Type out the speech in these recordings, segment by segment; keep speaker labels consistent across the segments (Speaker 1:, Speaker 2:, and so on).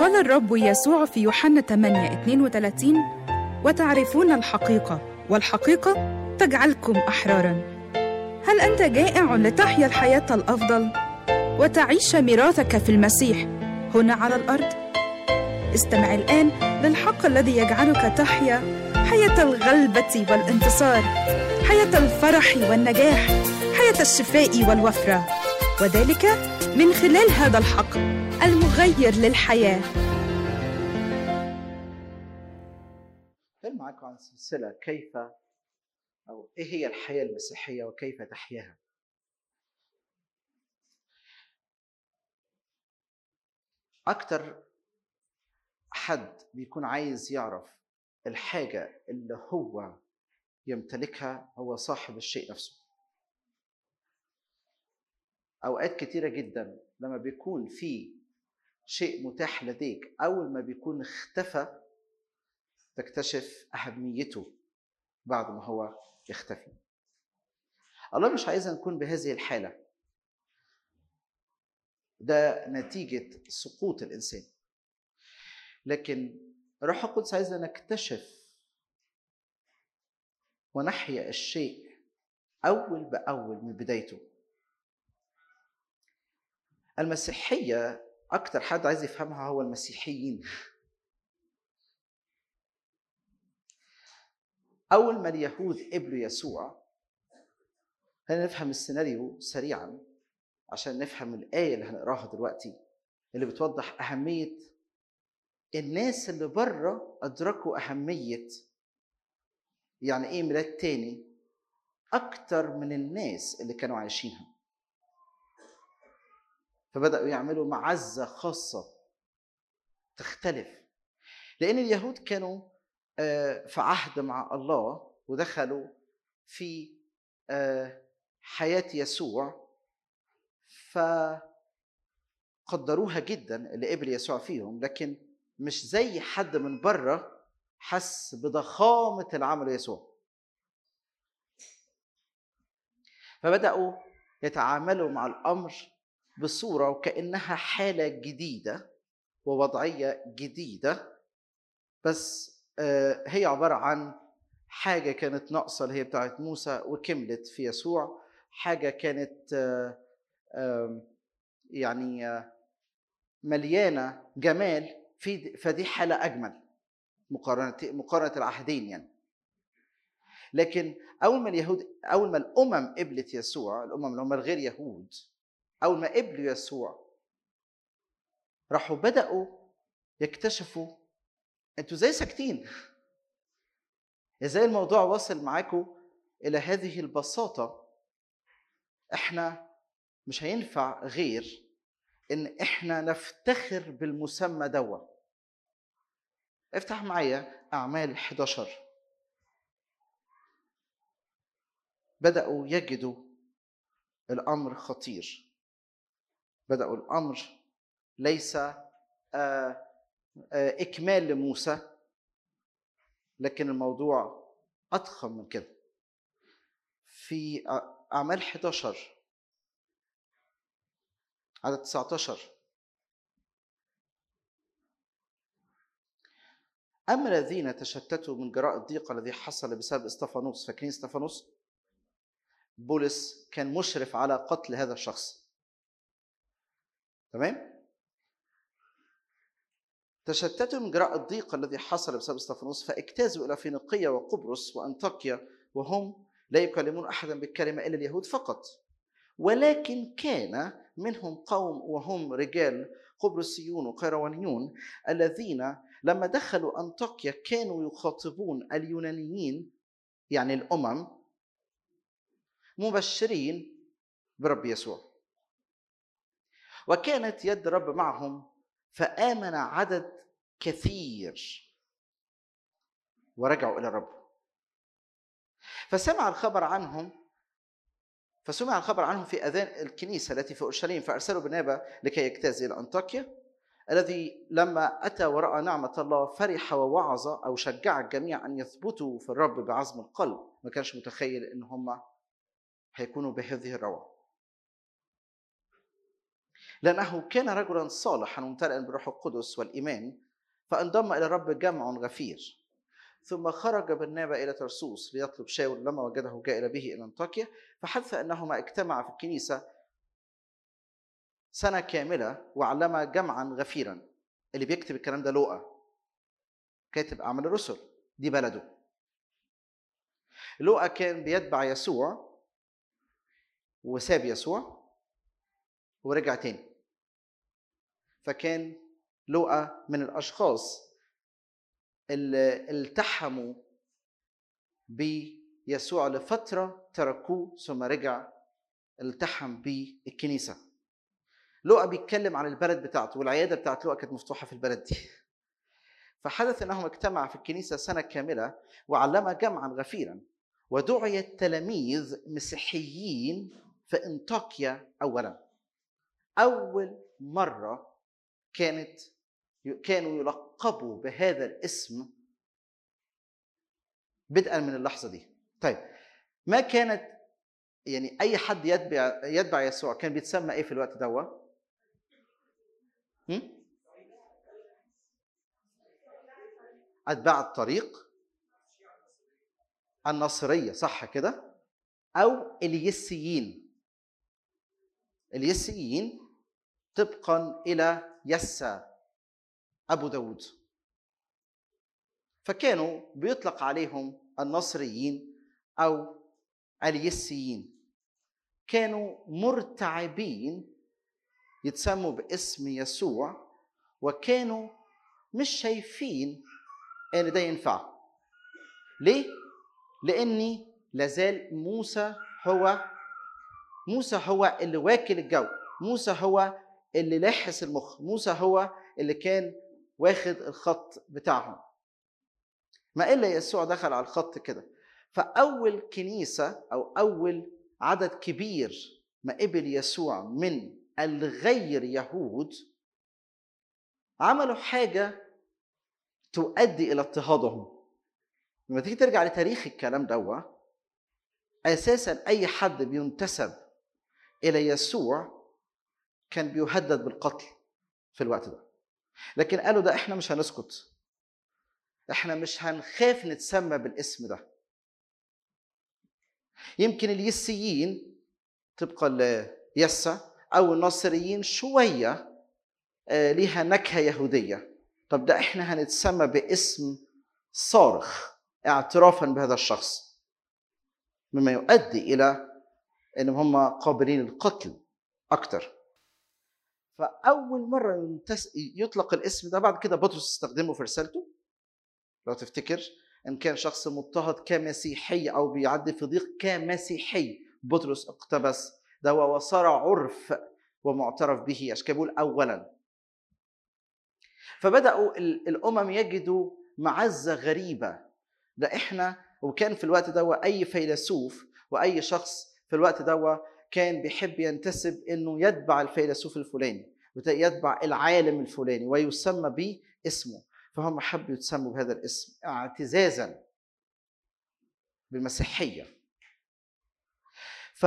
Speaker 1: قال الرب يسوع في يوحنا 8 32 وتعرفون الحقيقة والحقيقة تجعلكم أحرارا هل أنت جائع لتحيا الحياة الأفضل وتعيش ميراثك في المسيح هنا على الأرض؟ استمع الآن للحق الذي يجعلك تحيا حياة الغلبة والانتصار حياة الفرح والنجاح حياة الشفاء والوفرة وذلك من خلال هذا الحق المغير للحياه
Speaker 2: أتكلم معاكم عن سلسلة كيف أو إيه هي الحياة المسيحية وكيف تحياها. أكتر حد بيكون عايز يعرف الحاجة اللي هو يمتلكها هو صاحب الشيء نفسه. أوقات كتيرة جدا لما بيكون في شيء متاح لديك أول ما بيكون اختفى تكتشف أهميته بعد ما هو يختفي الله مش عايزنا نكون بهذه الحالة ده نتيجة سقوط الإنسان لكن الروح القدس عايزنا نكتشف ونحيا الشيء أول بأول من بدايته المسيحية أكتر حد عايز يفهمها هو المسيحيين أول ما اليهود قبلوا يسوع خلينا نفهم السيناريو سريعا عشان نفهم الآية اللي هنقراها دلوقتي اللي بتوضح أهمية الناس اللي بره أدركوا أهمية يعني إيه ميلاد تاني أكتر من الناس اللي كانوا عايشينها فبدأوا يعملوا معزة خاصة تختلف لأن اليهود كانوا في عهد مع الله ودخلوا في حياة يسوع فقدروها جدا اللي قبل يسوع فيهم لكن مش زي حد من بره حس بضخامة العمل يسوع فبدأوا يتعاملوا مع الأمر بصورة وكأنها حالة جديدة ووضعية جديدة بس هي عبارة عن حاجة كانت ناقصة اللي هي بتاعت موسى وكملت في يسوع حاجة كانت يعني مليانة جمال في فدي حالة أجمل مقارنة مقارنة العهدين يعني لكن أول ما اليهود أول ما الأمم قبلت يسوع الأمم اللي هم الغير يهود أول ما قبلوا يسوع راحوا بدأوا يكتشفوا انتوا زي ساكتين ازاي الموضوع وصل معاكم الى هذه البساطه احنا مش هينفع غير ان احنا نفتخر بالمسمى دوا افتح معايا اعمال 11 بداوا يجدوا الامر خطير بداوا الامر ليس آه اكمال لموسى لكن الموضوع اضخم من كده في اعمال 11 عدد 19 اما الذين تشتتوا من جراء الضيق الذي حصل بسبب استفانوس فاكرين استفانوس بولس كان مشرف على قتل هذا الشخص تمام تشتتوا من جراء الضيق الذي حصل بسبب استفانوس فاجتازوا الى فينيقيه وقبرص وانطاكيا وهم لا يكلمون احدا بالكلمه الا اليهود فقط ولكن كان منهم قوم وهم رجال قبرصيون وقيروانيون الذين لما دخلوا انطاكيا كانوا يخاطبون اليونانيين يعني الامم مبشرين برب يسوع وكانت يد الرب معهم فآمن عدد كثير ورجعوا إلى الرب فسمع الخبر عنهم فسمع الخبر عنهم في أذان الكنيسة التي في أورشليم فأرسلوا برنابا لكي يجتاز إلى أنطاكيا الذي لما أتى ورأى نعمة الله فرح ووعظ أو شجع الجميع أن يثبتوا في الرب بعزم القلب ما كانش متخيل إن هم هيكونوا بهذه الروعة لأنه كان رجلا صالحا ممتلئا بالروح القدس والإيمان فانضم إلى الرب جمع غفير ثم خرج برنابا إلى ترسوس ليطلب شاول لما وجده جاء به إلى أنطاكيا فحدث أنهما اجتمعا في الكنيسة سنة كاملة وعلم جمعا غفيرا اللي بيكتب الكلام ده لوقا كاتب أعمال الرسل دي بلده لوقا كان بيتبع يسوع وساب يسوع ورجع تاني فكان لوقا من الاشخاص اللي التحموا بيسوع لفتره تركوه ثم رجع التحم بالكنيسه لوقا بيتكلم عن البلد بتاعته والعياده بتاعت لوقا كانت مفتوحه في البلد دي فحدث انهم اجتمعوا في الكنيسه سنه كامله وعلم جمعا غفيرا ودعي التلاميذ مسيحيين في انطاكيا اولا اول مره كانت كانوا يلقبوا بهذا الاسم بدءا من اللحظه دي طيب ما كانت يعني اي حد يتبع يتبع يسوع كان بيتسمى ايه في الوقت دوا هم؟ اتباع الطريق النصريه صح كده او اليسيين اليسيين طبقا الى يسى ابو داود فكانوا بيطلق عليهم النصريين او اليسيين كانوا مرتعبين يتسموا باسم يسوع وكانوا مش شايفين ان ده ينفع ليه لاني لازال موسى هو موسى هو اللي واكل الجو موسى هو اللي لحس المخ موسى هو اللي كان واخد الخط بتاعهم ما الا يسوع دخل على الخط كده فاول كنيسه او اول عدد كبير ما قبل يسوع من الغير يهود عملوا حاجه تؤدي الى اضطهادهم لما تيجي ترجع لتاريخ الكلام دوا اساسا اي حد بينتسب الى يسوع كان بيهدد بالقتل في الوقت ده لكن قالوا ده احنا مش هنسكت احنا مش هنخاف نتسمى بالاسم ده يمكن اليسيين طبقا ليسا او الناصريين شويه ليها نكهه يهوديه طب ده احنا هنتسمى باسم صارخ اعترافا بهذا الشخص مما يؤدي الى ان هم قابلين للقتل اكتر فاول مره ينتس... يطلق الاسم ده بعد كده بطرس استخدمه في رسالته لو تفتكر ان كان شخص مضطهد كمسيحي او بيعدي في ضيق كمسيحي بطرس اقتبس ده وصار عرف ومعترف به عشان كده بيقول اولا فبداوا الامم يجدوا معزه غريبه ده احنا وكان في الوقت ده اي فيلسوف واي شخص في الوقت ده كان بيحب ينتسب انه يتبع الفيلسوف الفلاني يتبع العالم الفلاني ويسمى به اسمه فهم حبوا يتسموا بهذا الاسم اعتزازا بالمسيحيه ف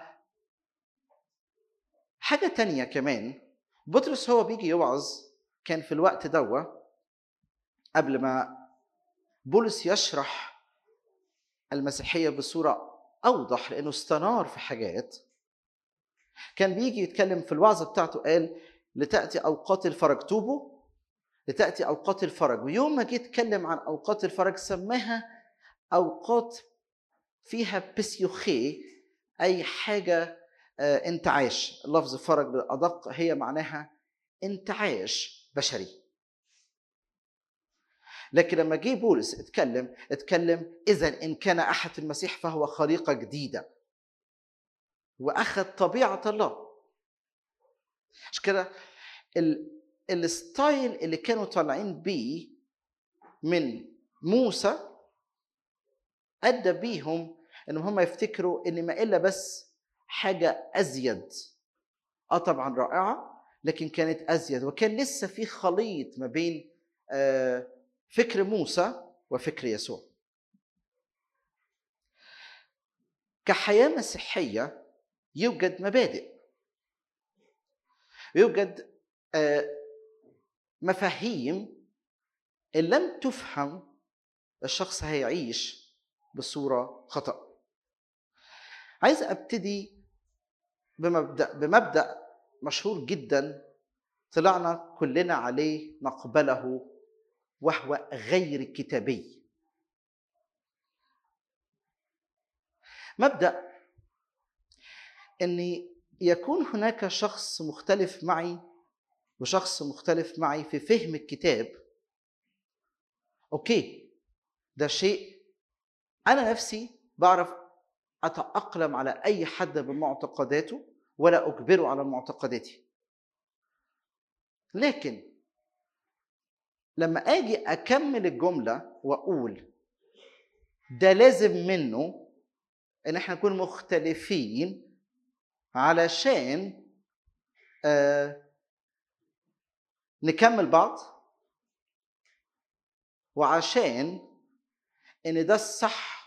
Speaker 2: حاجه تانية كمان بطرس هو بيجي يوعظ كان في الوقت دوا قبل ما بولس يشرح المسيحيه بصوره اوضح لانه استنار في حاجات كان بيجي يتكلم في الوعظه بتاعته قال لتاتي اوقات الفرج توبوا لتاتي اوقات الفرج ويوم ما جه يتكلم عن اوقات الفرج سماها اوقات فيها بسيوخي اي حاجه انتعاش لفظ فرج بالادق هي معناها انتعاش بشري لكن لما جه بولس اتكلم اتكلم اذا ان كان احد في المسيح فهو خليقه جديده واخذ طبيعه الله عشان كده الستايل اللي كانوا طالعين بيه من موسى ادى بيهم ان هم يفتكروا ان ما الا بس حاجه ازيد اه طبعا رائعه لكن كانت ازيد وكان لسه في خليط ما بين آه فكر موسى وفكر يسوع كحياه مسيحيه يوجد مبادئ ويوجد آه، مفاهيم ان لم تفهم الشخص هيعيش بصوره خطا عايز ابتدي بمبدا بمبدا مشهور جدا طلعنا كلنا عليه نقبله وهو غير كتابي مبدا ان يكون هناك شخص مختلف معي وشخص مختلف معي في فهم الكتاب اوكي ده شيء انا نفسي بعرف اتاقلم على اي حد بمعتقداته ولا اجبره على معتقداتي لكن لما اجي اكمل الجمله واقول ده لازم منه ان احنا نكون مختلفين علشان آه نكمل بعض وعشان ان ده الصح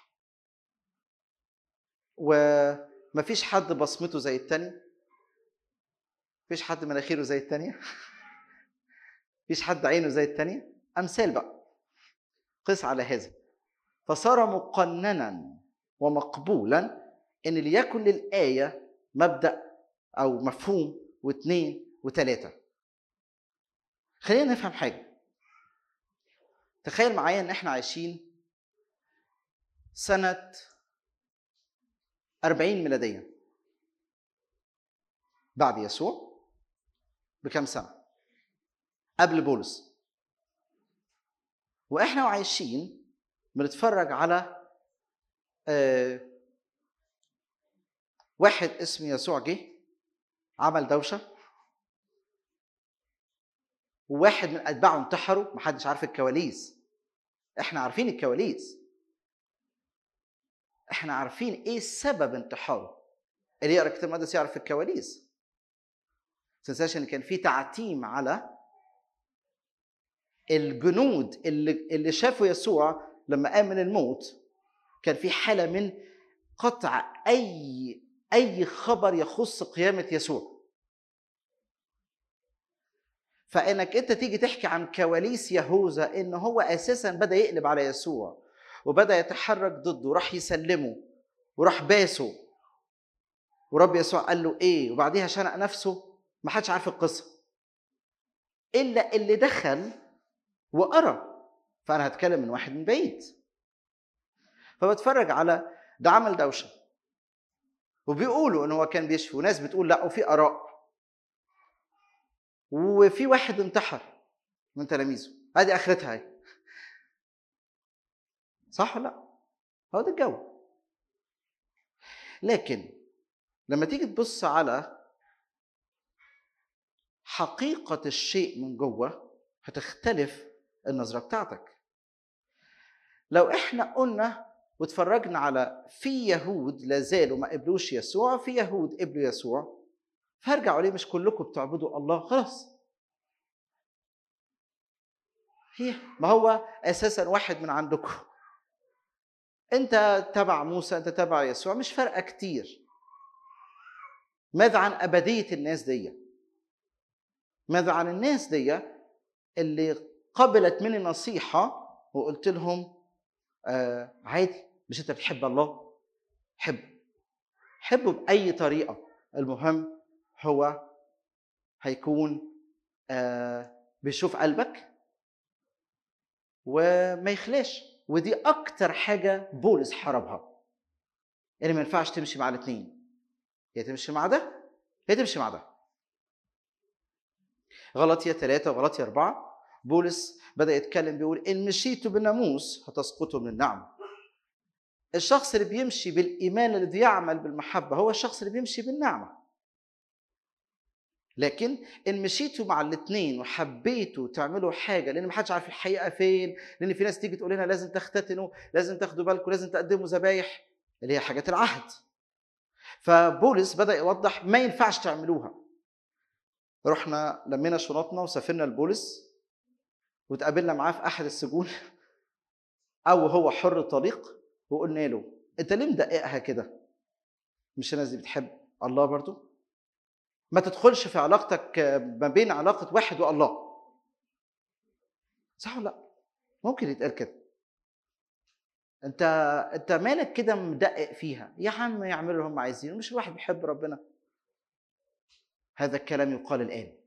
Speaker 2: ومفيش حد بصمته زي التاني مفيش حد مناخيره زي التانية مفيش حد عينه زي التانية أمثال بقى قس على هذا فصار مقننا ومقبولا ان ليكن للآية مبدأ أو مفهوم واثنين وثلاثة خلينا نفهم حاجة تخيل معايا ان احنا عايشين سنة 40 ميلادية بعد يسوع بكم سنة قبل بولس واحنا عايشين بنتفرج على آه واحد اسمه يسوع جه عمل دوشه وواحد من اتباعه انتحروا محدش عارف الكواليس احنا عارفين الكواليس احنا عارفين ايه سبب انتحاره اللي يقرا الكتاب المقدس يعرف الكواليس تنساش ان كان في تعتيم على الجنود اللي اللي شافوا يسوع لما قام من الموت كان في حاله من قطع اي اي خبر يخص قيامه يسوع فانك انت تيجي تحكي عن كواليس يهوذا ان هو اساسا بدا يقلب على يسوع وبدا يتحرك ضده وراح يسلمه وراح باسه ورب يسوع قال له ايه وبعديها شنق نفسه ما حدش عارف القصه الا اللي دخل وقرا فانا هتكلم من واحد من بعيد فبتفرج على ده عمل دوشه وبيقولوا ان هو كان بيشفي وناس بتقول لا وفي اراء وفي واحد انتحر من تلاميذه ادي اخرتها اهي صح ولا لا هو ده الجو لكن لما تيجي تبص على حقيقة الشيء من جوه هتختلف النظرة بتاعتك لو احنا قلنا واتفرجنا على في يهود لا زالوا ما قبلوش يسوع في يهود قبلوا يسوع فهرجعوا ليه مش كلكم بتعبدوا الله خلاص هي ما هو اساسا واحد من عندكم انت تبع موسى انت تبع يسوع مش فارقه كتير ماذا عن ابديه الناس دي ماذا عن الناس دي اللي قبلت مني نصيحه وقلت لهم آه عادي مش انت بتحب الله حب حبه باي طريقه المهم هو هيكون آه بيشوف قلبك وما يخلاش ودي اكتر حاجه بولس حاربها يعني ما ينفعش تمشي مع الاثنين يا تمشي مع ده يا تمشي مع ده غلطية ثلاثة وغلطية أربعة بولس بدأ يتكلم بيقول إن مشيتوا بالناموس هتسقطوا من النعمة الشخص اللي بيمشي بالإيمان الذي يعمل بالمحبة هو الشخص اللي بيمشي بالنعمة لكن ان مشيتوا مع الاثنين وحبيتوا تعملوا حاجه لان ما حدش عارف الحقيقه فين لان في ناس تيجي تقول لنا لازم تختتنوا لازم تاخدوا بالكم لازم تقدموا ذبايح اللي هي حاجات العهد فبولس بدا يوضح ما ينفعش تعملوها رحنا لمينا شنطنا وسافرنا لبولس وتقابلنا معاه في احد السجون او هو حر طليق وقلنا له انت ليه مدققها كده مش الناس دي بتحب الله برضو ما تدخلش في علاقتك ما بين علاقه واحد والله صح ولا لا ممكن يتقال كده انت انت مالك كده مدقق فيها يا عم يعملوا اللي هم عايزينه مش الواحد بيحب ربنا هذا الكلام يقال الان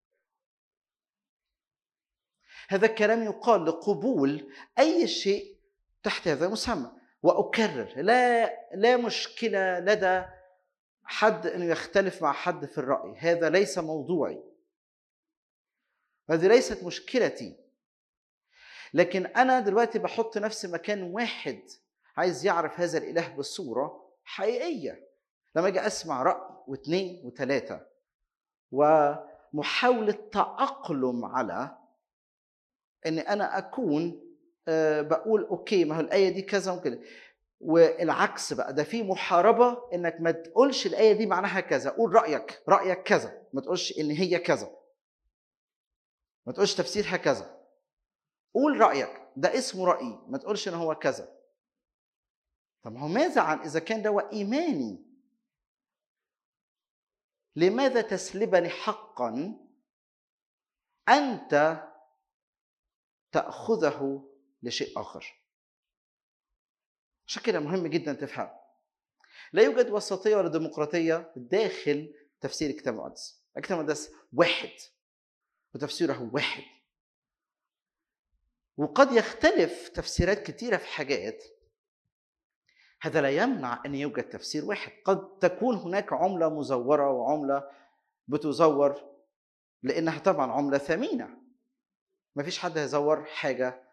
Speaker 2: هذا الكلام يقال لقبول اي شيء تحت هذا المسمى واكرر لا لا مشكله لدى حد انه يختلف مع حد في الراي هذا ليس موضوعي هذه ليست مشكلتي لكن انا دلوقتي بحط نفسي مكان واحد عايز يعرف هذا الاله بصوره حقيقيه لما اجي اسمع راي واثنين وثلاثه ومحاوله تاقلم على ان انا اكون آه، بقول اوكي ما هو الايه دي كذا وكده والعكس بقى ده في محاربه انك ما تقولش الايه دي معناها كذا قول رايك رايك كذا ما تقولش ان هي كذا ما تقولش تفسيرها كذا قول رايك ده اسمه رايي ما تقولش ان هو كذا طب هو ماذا عن اذا كان ده ايماني لماذا تسلبني حقا انت تاخذه لشيء اخر عشان كده مهم جدا تفهم لا يوجد وسطيه ولا ديمقراطيه داخل تفسير الكتاب المقدس الكتاب المقدس واحد وتفسيره واحد وقد يختلف تفسيرات كثيره في حاجات هذا لا يمنع ان يوجد تفسير واحد قد تكون هناك عمله مزوره وعمله بتزور لانها طبعا عمله ثمينه ما فيش حد هيزور حاجه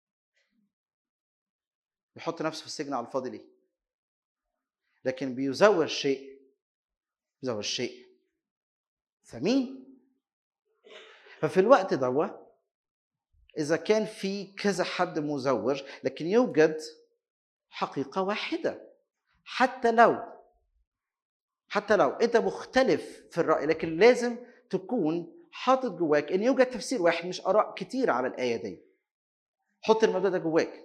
Speaker 2: يحط نفسه في السجن على الفاضي ليه لكن بيزور شيء بيزور شيء ثمين ففي الوقت ده اذا كان في كذا حد مزور لكن يوجد حقيقه واحده حتى لو حتى لو انت مختلف في الراي لكن لازم تكون حاطط جواك ان يوجد تفسير واحد مش اراء كتير على الايه دي حط المبدا ده جواك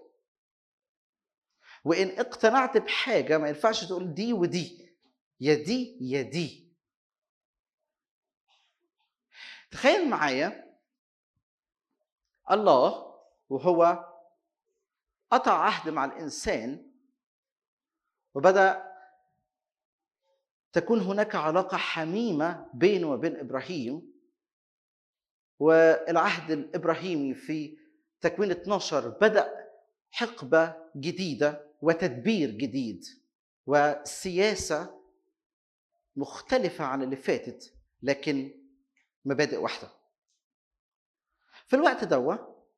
Speaker 2: وان اقتنعت بحاجه ما ينفعش تقول دي ودي يا دي يا دي تخيل معايا الله وهو قطع عهد مع الانسان وبدا تكون هناك علاقه حميمه بينه وبين ابراهيم والعهد الابراهيمي في تكوين 12 بدا حقبه جديده وتدبير جديد وسياسه مختلفه عن اللي فاتت لكن مبادئ واحده في الوقت دوا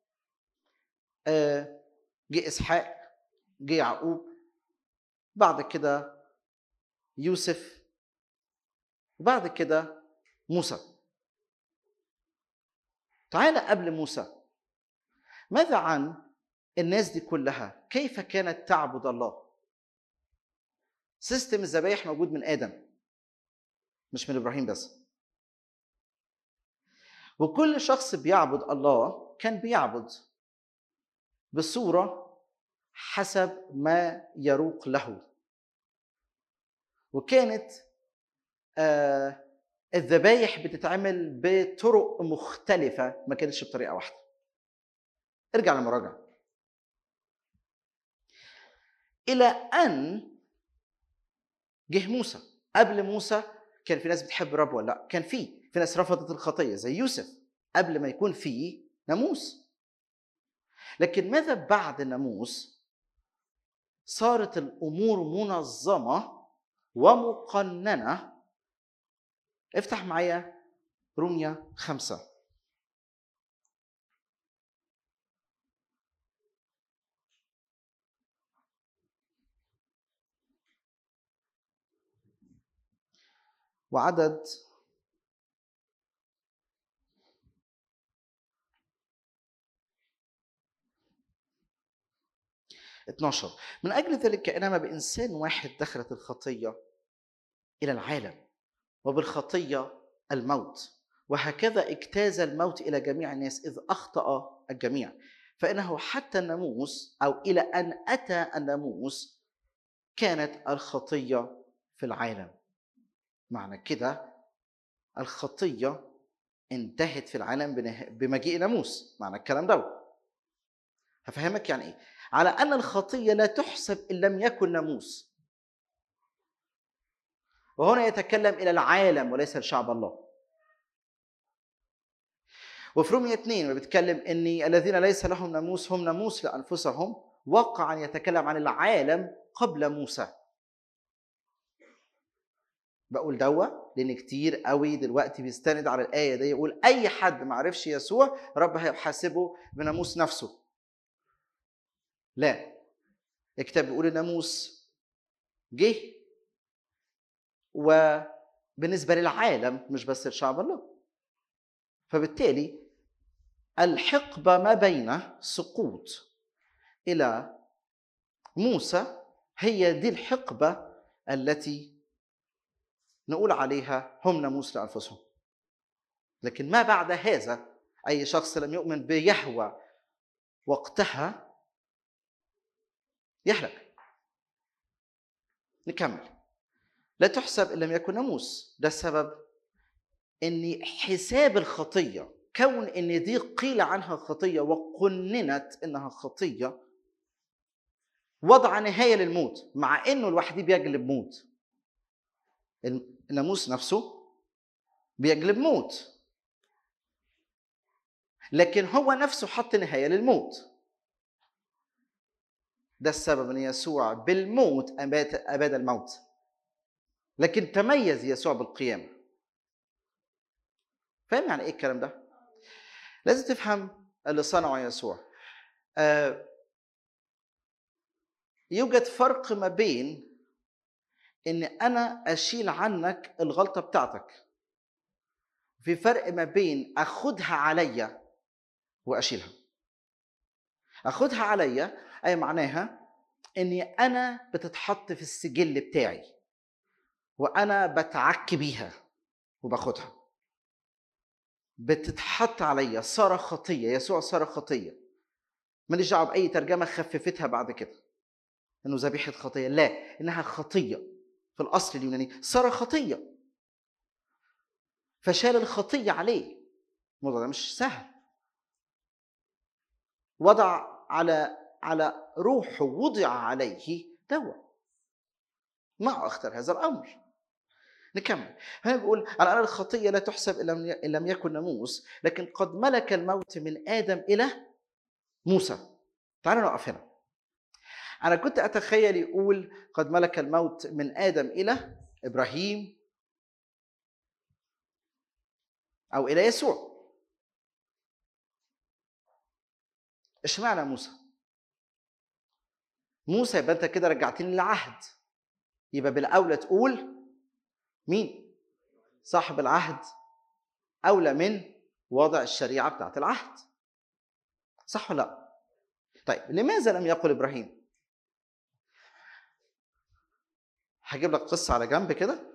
Speaker 2: جه اسحاق جه يعقوب بعد كده يوسف وبعد كده موسى تعالى قبل موسى ماذا عن الناس دي كلها كيف كانت تعبد الله سيستم الذبايح موجود من ادم مش من ابراهيم بس وكل شخص بيعبد الله كان بيعبد بصوره حسب ما يروق له وكانت آه الذبايح بتتعمل بطرق مختلفة ما كانتش بطريقة واحدة. ارجع للمراجعة. إلى أن جه موسى، قبل موسى كان في ناس بتحب الرب ولا لا؟ كان في، في ناس رفضت الخطية زي يوسف قبل ما يكون في ناموس. لكن ماذا بعد الناموس؟ صارت الأمور منظمة ومقننة افتح معايا روميا خمسة وعدد اتناشر من أجل ذلك كأنما بإنسان واحد دخلت الخطية إلى العالم وبالخطية الموت وهكذا اجتاز الموت إلى جميع الناس إذ أخطأ الجميع فإنه حتى الناموس أو إلى أن أتى الناموس كانت الخطية في العالم معنى كده الخطيه انتهت في العالم بنها- بمجيء ناموس معنى الكلام ده هفهمك يعني ايه على ان الخطيه لا تحسب ان لم يكن ناموس وهنا يتكلم الى العالم وليس لشعب الله وفي رومية 2 بيتكلم ان الذين ليس لهم ناموس هم ناموس لانفسهم واقعا يتكلم عن العالم قبل موسى بقول دوا لان كتير قوي دلوقتي بيستند على الايه دي يقول اي حد ما عرفش يسوع رب هيحاسبه بناموس نفسه لا الكتاب بيقول الناموس جه وبالنسبه للعالم مش بس لشعب الله فبالتالي الحقبه ما بين سقوط الى موسى هي دي الحقبه التي نقول عليها هم ناموس لانفسهم لكن ما بعد هذا اي شخص لم يؤمن بيهوى وقتها يهلك نكمل لا تحسب ان لم يكن ناموس ده السبب ان حساب الخطيه كون ان دي قيل عنها خطيه وقننت انها خطيه وضع نهايه للموت مع انه لوحده بيجلب موت الناموس نفسه بيجلب موت لكن هو نفسه حط نهايه للموت ده السبب ان يسوع بالموت اباد اباد الموت لكن تميز يسوع بالقيامه فاهم يعني ايه الكلام ده لازم تفهم اللي صنعه يسوع آه يوجد فرق ما بين ان انا اشيل عنك الغلطه بتاعتك في فرق ما بين اخدها عليا واشيلها اخدها عليا اي معناها اني انا بتتحط في السجل بتاعي وانا بتعك بيها وباخدها بتتحط عليا صار خطيه يسوع صار خطيه ماليش دعوه باي ترجمه خففتها بعد كده انه ذبيحه خطيه لا انها خطيه في الاصل اليوناني صار خطيه فشال الخطيه عليه الموضوع ده مش سهل وضع على على روحه وضع عليه دواء ما اختر هذا الامر نكمل هنا بيقول على ان الخطيه لا تحسب ان لم يكن ناموس لكن قد ملك الموت من ادم الى موسى تعالوا نقف هنا انا كنت اتخيل يقول قد ملك الموت من ادم الى ابراهيم او الى يسوع اشمعنى موسى موسى يبقى انت كده رجعتني للعهد يبقى بالاولى تقول مين صاحب العهد اولى من وضع الشريعه بتاعت العهد صح ولا لا طيب لماذا لم يقل ابراهيم هجيب لك قصه على جنب كده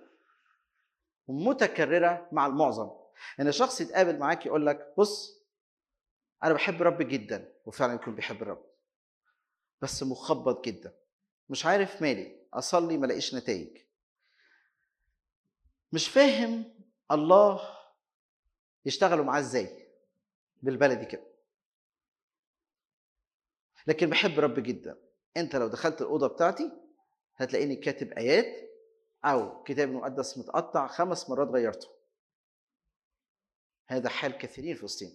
Speaker 2: متكرره مع المعظم ان شخص يتقابل معاك يقول لك بص انا بحب الرب جدا وفعلا يكون بيحب الرب بس مخبط جدا مش عارف مالي اصلي ما الاقيش نتائج مش فاهم الله يشتغلوا معاه ازاي بالبلدي كده لكن بحب الرب جدا انت لو دخلت الاوضه بتاعتي هتلاقيني كاتب ايات او كتاب مقدس متقطع خمس مرات غيرته هذا حال كثيرين في فلسطين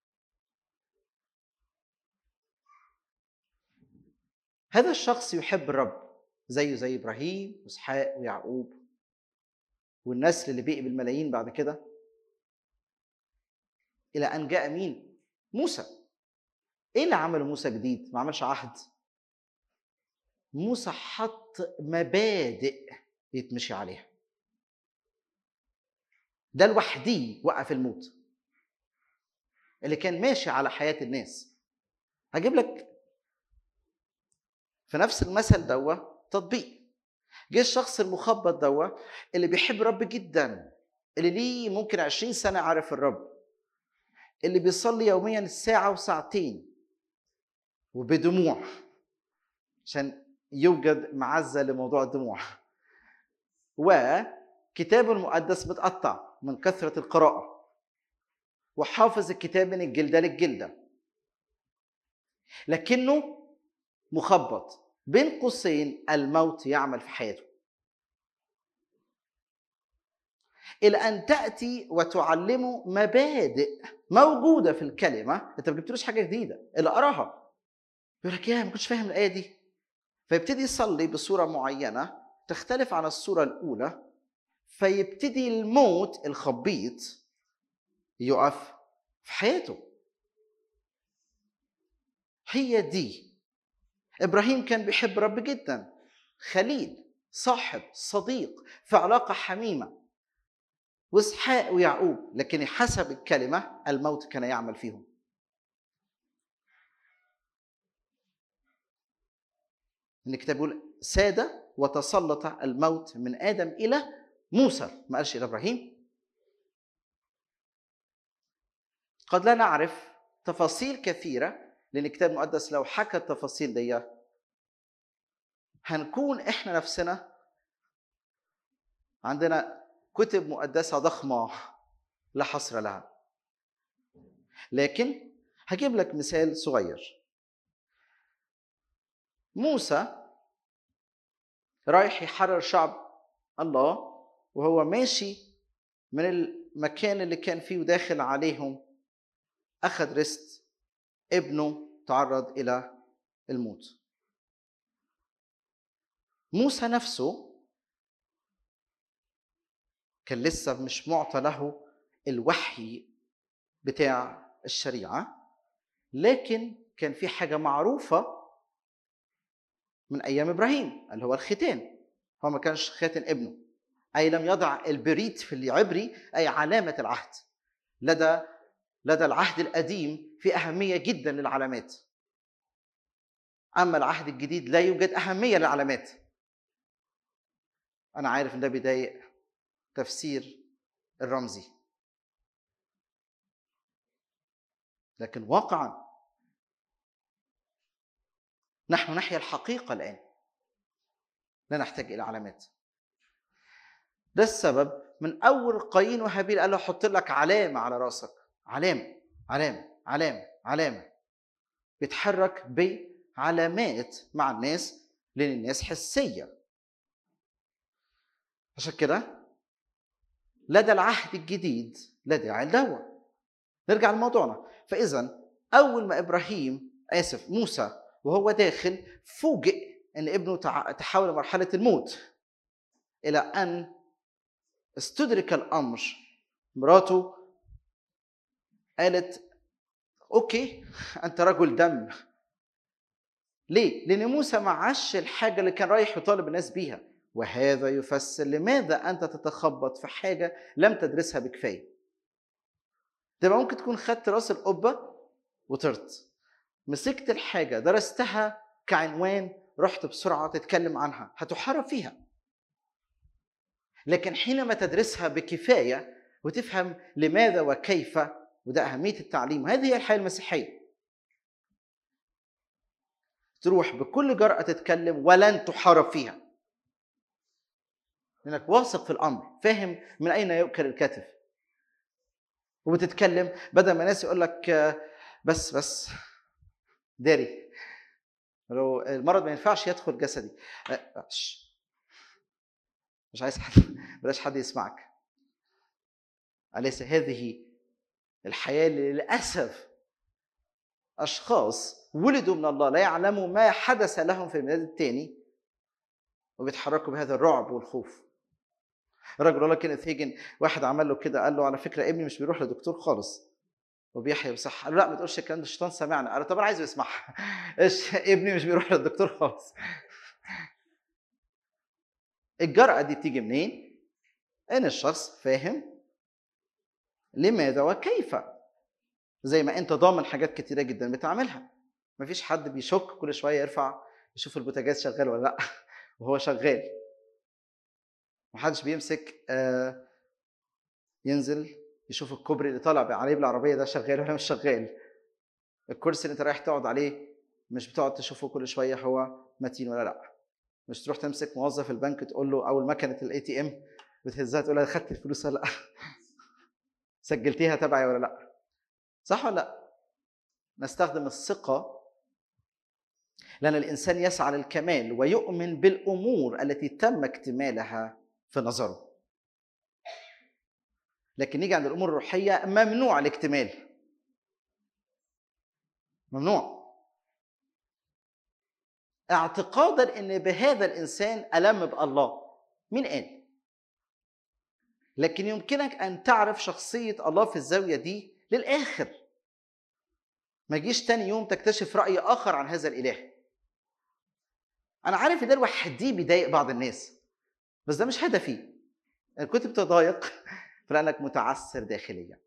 Speaker 2: هذا الشخص يحب الرب زيه زي ابراهيم واسحاق ويعقوب والنسل اللي بقي بالملايين بعد كده الى ان جاء مين موسى ايه اللي عمله موسى جديد ما عملش عهد موسى حط مبادئ يتمشي عليها ده لوحديه وقف الموت اللي كان ماشي على حياة الناس هجيب لك في نفس المثل دوا تطبيق جه الشخص المخبط دوا اللي بيحب الرب جدا اللي ليه ممكن عشرين سنة عارف الرب اللي بيصلي يوميا الساعة وساعتين وبدموع عشان يوجد معزة لموضوع الدموع وكتابه المقدس متقطع من كثره القراءه وحافظ الكتاب من الجلده للجلده لكنه مخبط بين قوسين الموت يعمل في حياته الى ان تاتي وتعلمه مبادئ موجوده في الكلمه انت ما جبتلوش حاجه جديده اللي قراها يقول لك يا ما كنتش فاهم الايه دي فيبتدي يصلي بصوره معينه تختلف عن الصوره الاولى فيبتدي الموت الخبيط يقف في حياته هي دي ابراهيم كان بيحب رب جدا خليل صاحب صديق في علاقه حميمه واسحاق ويعقوب لكن حسب الكلمه الموت كان يعمل فيهم ان الكتاب بيقول ساد وتسلط الموت من ادم الى موسى ما قالش الى ابراهيم قد لا نعرف تفاصيل كثيره لان الكتاب المقدس لو حكى التفاصيل دي هنكون احنا نفسنا عندنا كتب مقدسه ضخمه لا حصر لها لكن هجيب لك مثال صغير موسى رايح يحرر شعب الله وهو ماشي من المكان اللي كان فيه وداخل عليهم اخذ رست ابنه تعرض الى الموت موسى نفسه كان لسه مش معطى له الوحي بتاع الشريعه لكن كان في حاجه معروفه من ايام ابراهيم اللي هو الختان هو ما كانش خاتن ابنه اي لم يضع البريت في العبري اي علامه العهد لدى لدى العهد القديم في اهميه جدا للعلامات اما العهد الجديد لا يوجد اهميه للعلامات انا عارف ان ده بيضايق تفسير الرمزي لكن واقعا نحن نحيا الحقيقه الان لا نحتاج الى علامات ده السبب من اول قايين وهابيل قال له حط لك علامه على راسك علامه علامه علامه علامه بيتحرك بعلامات مع الناس لان الناس حسيه عشان كده لدى العهد الجديد لا داعي لدوا نرجع لموضوعنا فاذا اول ما ابراهيم اسف موسى وهو داخل فوجئ ان ابنه تحول لمرحله الموت الى ان استدرك الامر مراته قالت اوكي انت رجل دم ليه؟ لان موسى ما عاش الحاجه اللي كان رايح يطالب الناس بيها وهذا يفسر لماذا انت تتخبط في حاجه لم تدرسها بكفايه تبقى ممكن تكون خدت راس القبه وطرت مسكت الحاجه درستها كعنوان رحت بسرعه تتكلم عنها هتحارب فيها لكن حينما تدرسها بكفايه وتفهم لماذا وكيف وده اهميه التعليم هذه هي الحياه المسيحيه تروح بكل جرأة تتكلم ولن تحارب فيها لأنك واثق في الأمر فاهم من أين يؤكل الكتف وبتتكلم بدل ما ناس يقول لك بس بس داري لو المرض ما ينفعش يدخل جسدي مش عايز حد بلاش حد يسمعك أليس هذه الحياة اللي للأسف أشخاص ولدوا من الله لا يعلموا ما حدث لهم في الميلاد الثاني وبيتحركوا بهذا الرعب والخوف الراجل يقول لك كينيث هيجن واحد عمل له كده قال له على فكره ابني مش بيروح لدكتور خالص وبيحيا بصحه قال له لا ما تقولش الكلام ده الشيطان سمعنا قال له طب انا عايزه يسمعها ايش ابني مش بيروح للدكتور خالص الجرأة دي بتيجي منين؟ إن الشخص فاهم لماذا وكيف زي ما أنت ضامن حاجات كتيرة جدا بتعملها مفيش حد بيشك كل شوية يرفع يشوف البوتاجاز شغال ولا لأ وهو شغال محدش بيمسك آه ينزل يشوف الكوبري اللي طالع عليه بالعربية ده شغال ولا مش شغال الكرسي اللي انت رايح تقعد عليه مش بتقعد تشوفه كل شوية هو متين ولا لأ مش تروح تمسك موظف البنك تقول له او مكنه الاي تي ام بتهزها تقول له خدت الفلوس ولا لا سجلتيها تبعي ولا لا صح ولا لا نستخدم الثقه لان الانسان يسعى للكمال ويؤمن بالامور التي تم اكتمالها في نظره لكن نيجي عند الامور الروحيه ممنوع الاكتمال ممنوع اعتقادا ان بهذا الانسان الم بالله مين قال لكن يمكنك ان تعرف شخصيه الله في الزاويه دي للاخر ما يجيش تاني يوم تكتشف راي اخر عن هذا الاله انا عارف ان ده لوحديه بيضايق بعض الناس بس ده مش هدفي انا كنت بتضايق فلانك متعثر داخليا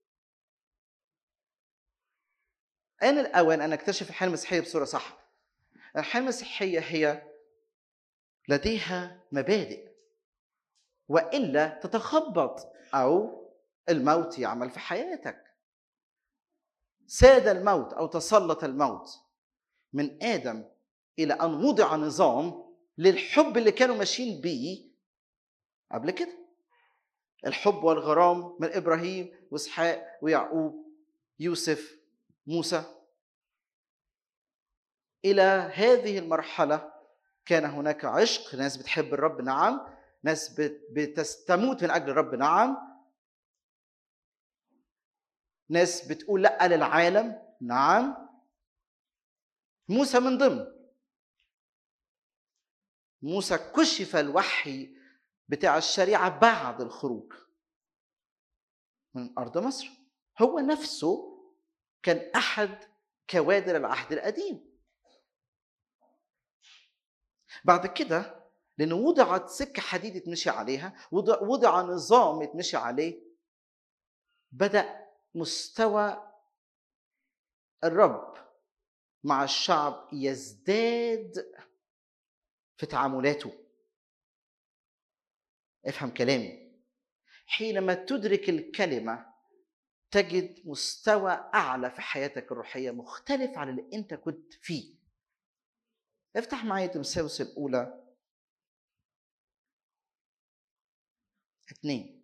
Speaker 2: آن الأوان أن نكتشف الحياة المسيحية بصورة صح. الحياة المسيحية هي لديها مبادئ وإلا تتخبط أو الموت يعمل في حياتك. ساد الموت أو تسلط الموت من آدم إلى أن وضع نظام للحب اللي كانوا ماشيين بيه قبل كده. الحب والغرام من إبراهيم وإسحاق ويعقوب يوسف موسى الى هذه المرحله كان هناك عشق ناس بتحب الرب نعم ناس بتستموت من اجل الرب نعم ناس بتقول لا للعالم نعم موسى من ضمن موسى كشف الوحي بتاع الشريعه بعد الخروج من ارض مصر هو نفسه كان احد كوادر العهد القديم بعد كده لأنه وضعت سكة حديد يتمشي عليها وضع, وضع نظام يتمشي عليه بدأ مستوى الرب مع الشعب يزداد في تعاملاته افهم كلامي حينما تدرك الكلمه تجد مستوى اعلى في حياتك الروحيه مختلف عن اللي انت كنت فيه افتح معايا تمساوس الاولى اثنين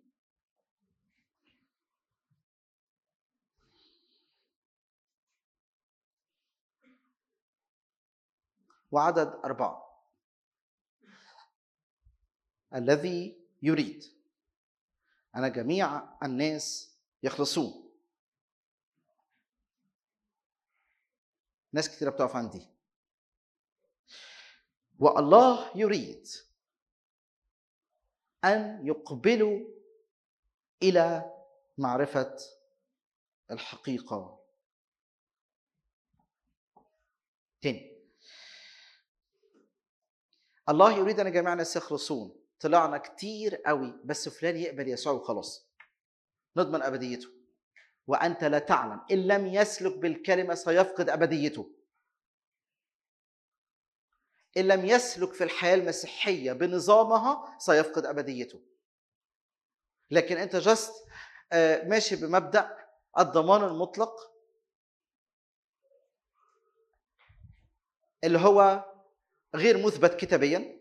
Speaker 2: وعدد أربعة الذي يريد أن جميع الناس يخلصون ناس كثيرة بتقف عندي والله يريد أن يقبلوا إلى معرفة الحقيقة تاني الله يريد أن جميع الناس يخلصون طلعنا كتير قوي بس فلان يقبل يسوع وخلاص نضمن ابديته وانت لا تعلم ان لم يسلك بالكلمه سيفقد ابديته ان لم يسلك في الحياه المسيحيه بنظامها سيفقد ابديته لكن انت جست ماشي بمبدا الضمان المطلق اللي هو غير مثبت كتابيا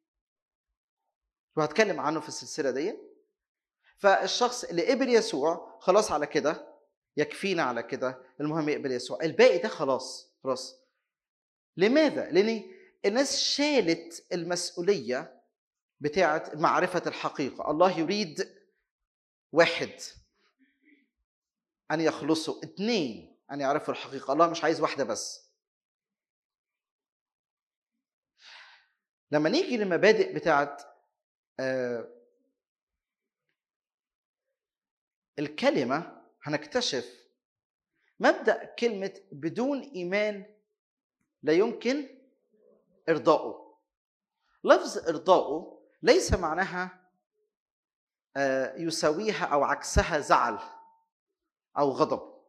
Speaker 2: وهتكلم عنه في السلسله دي فالشخص اللي قبل يسوع خلاص على كده يكفينا على كده المهم يقبل يسوع الباقي ده خلاص خلاص لماذا لان الناس شالت المسؤوليه بتاعه معرفه الحقيقه الله يريد واحد ان يخلصوا اثنين ان يعرفوا الحقيقه الله مش عايز واحده بس لما نيجي للمبادئ بتاعه آه الكلمة هنكتشف مبدأ كلمة بدون إيمان لا يمكن إرضائه لفظ إرضائه ليس معناها يساويها أو عكسها زعل أو غضب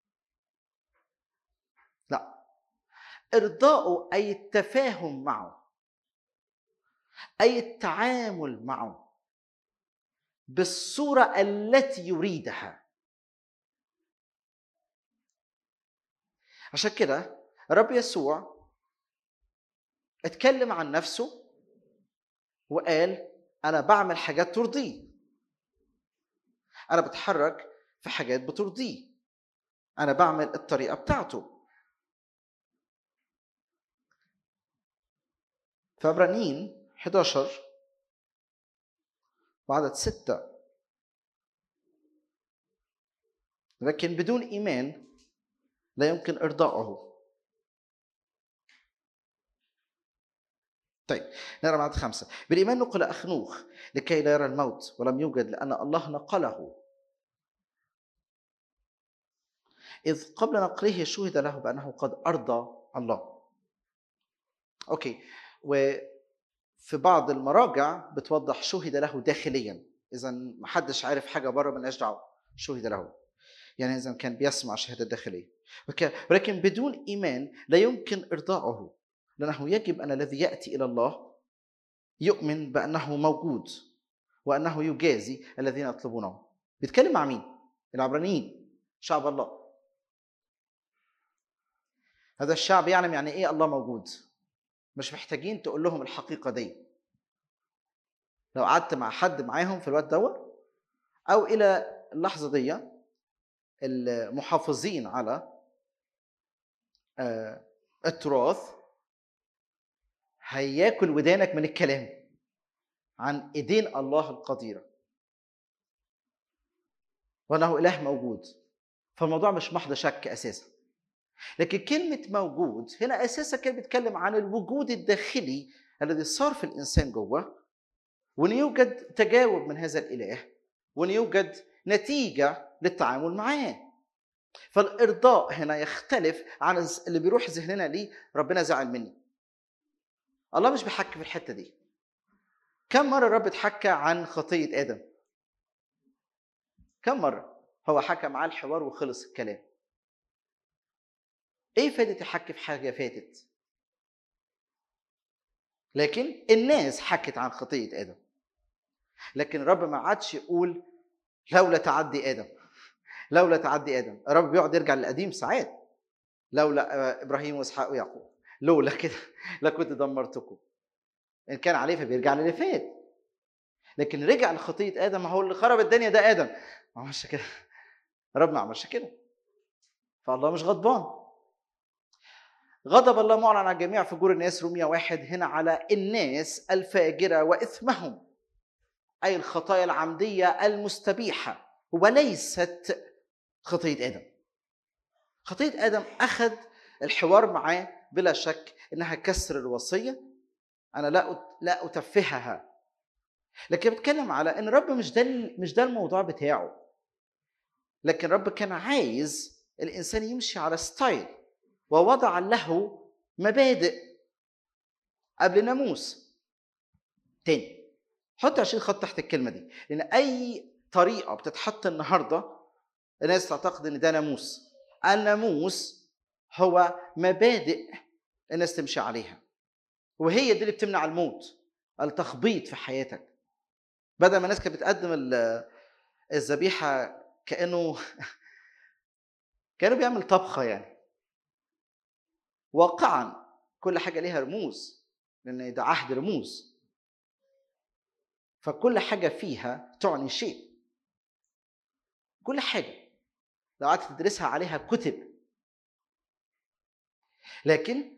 Speaker 2: لا إرضائه أي التفاهم معه أي التعامل معه بالصورة التي يريدها عشان كده الرب يسوع اتكلم عن نفسه وقال أنا بعمل حاجات ترضيه أنا بتحرك في حاجات بترضيه انا بعمل الطريقه بتاعته فعبرانيين 11 وعدد ستة لكن بدون إيمان لا يمكن إرضائه طيب نرى عدد خمسة بالإيمان نقل أخنوخ لكي لا يرى الموت ولم يوجد لأن الله نقله إذ قبل نقله شهد له بأنه قد أرضى الله أوكي وفي بعض المراجع بتوضح شهد له داخليا إذا ما حدش عارف حاجة بره ملهاش دعوة شهد له يعني إذا كان بيسمع شهادة داخلية ولكن بدون إيمان لا يمكن إرضاؤه لأنه يجب أن الذي يأتي إلى الله يؤمن بأنه موجود وأنه يجازي الذين يطلبونه بيتكلم مع مين؟ العبرانيين شعب الله هذا الشعب يعلم يعني ايه الله موجود مش محتاجين تقول لهم الحقيقه دي لو قعدت مع حد معاهم في الوقت دوت او الى اللحظه دي المحافظين على التراث هياكل ودانك من الكلام عن ايدين الله القديره وانه اله موجود فالموضوع مش محض شك اساسا لكن كلمة موجود هنا أساسا كان بيتكلم عن الوجود الداخلي الذي صار في الإنسان جوه وأن يوجد تجاوب من هذا الإله وأن يوجد نتيجة للتعامل معاه فالإرضاء هنا يختلف عن اللي بيروح ذهننا ليه ربنا زعل مني الله مش بيحكي في الحتة دي كم مرة الرب اتحكى عن خطية آدم كم مرة هو حكى معاه الحوار وخلص الكلام ايه فائده الحكي في حاجه فاتت لكن الناس حكت عن خطيه ادم لكن الرب ما عادش يقول لولا تعدي ادم لولا تعدي ادم الرب بيقعد يرجع للقديم ساعات لولا ابراهيم واسحاق ويعقوب لولا كده لكنت دمرتكم ان كان عليه فبيرجع للي فات لكن رجع لخطيه ادم ما هو اللي خرب الدنيا ده ادم ما عملش كده الرب ما عملش كده فالله مش غضبان غضب الله معلن على جميع فجور الناس رومية واحد هنا على الناس الفاجرة وإثمهم أي الخطايا العمدية المستبيحة وليست خطية آدم خطية آدم أخذ الحوار معاه بلا شك إنها كسر الوصية أنا لا لا أتفهها لكن بتكلم على إن الرب مش ده مش ده الموضوع بتاعه لكن الرب كان عايز الإنسان يمشي على ستايل ووضع له مبادئ قبل ناموس تاني حط 20 خط تحت الكلمه دي لان اي طريقه بتتحط النهارده الناس تعتقد ان ده ناموس الناموس هو مبادئ الناس تمشي عليها وهي دي اللي بتمنع الموت التخبيط في حياتك بدل ما الناس كانت بتقدم الذبيحه كانه كانوا بيعمل طبخه يعني واقعا كل حاجه ليها رموز لان ده عهد رموز فكل حاجه فيها تعني شيء كل حاجه لو قعدت تدرسها عليها كتب لكن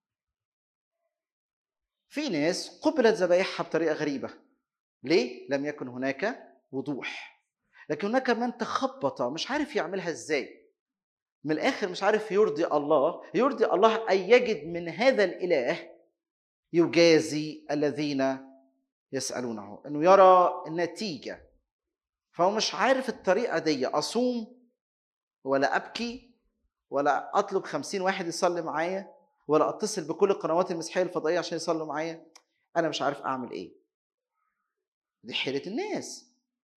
Speaker 2: في ناس قبلت ذبائحها بطريقه غريبه ليه لم يكن هناك وضوح لكن هناك من تخبط مش عارف يعملها ازاي من الاخر مش عارف يرضي الله يرضي الله ان يجد من هذا الاله يجازي الذين يسالونه انه يرى النتيجه فهو مش عارف الطريقه دي اصوم ولا ابكي ولا اطلب خمسين واحد يصلي معايا ولا اتصل بكل القنوات المسيحيه الفضائيه عشان يصلوا معايا انا مش عارف اعمل ايه دي حيره الناس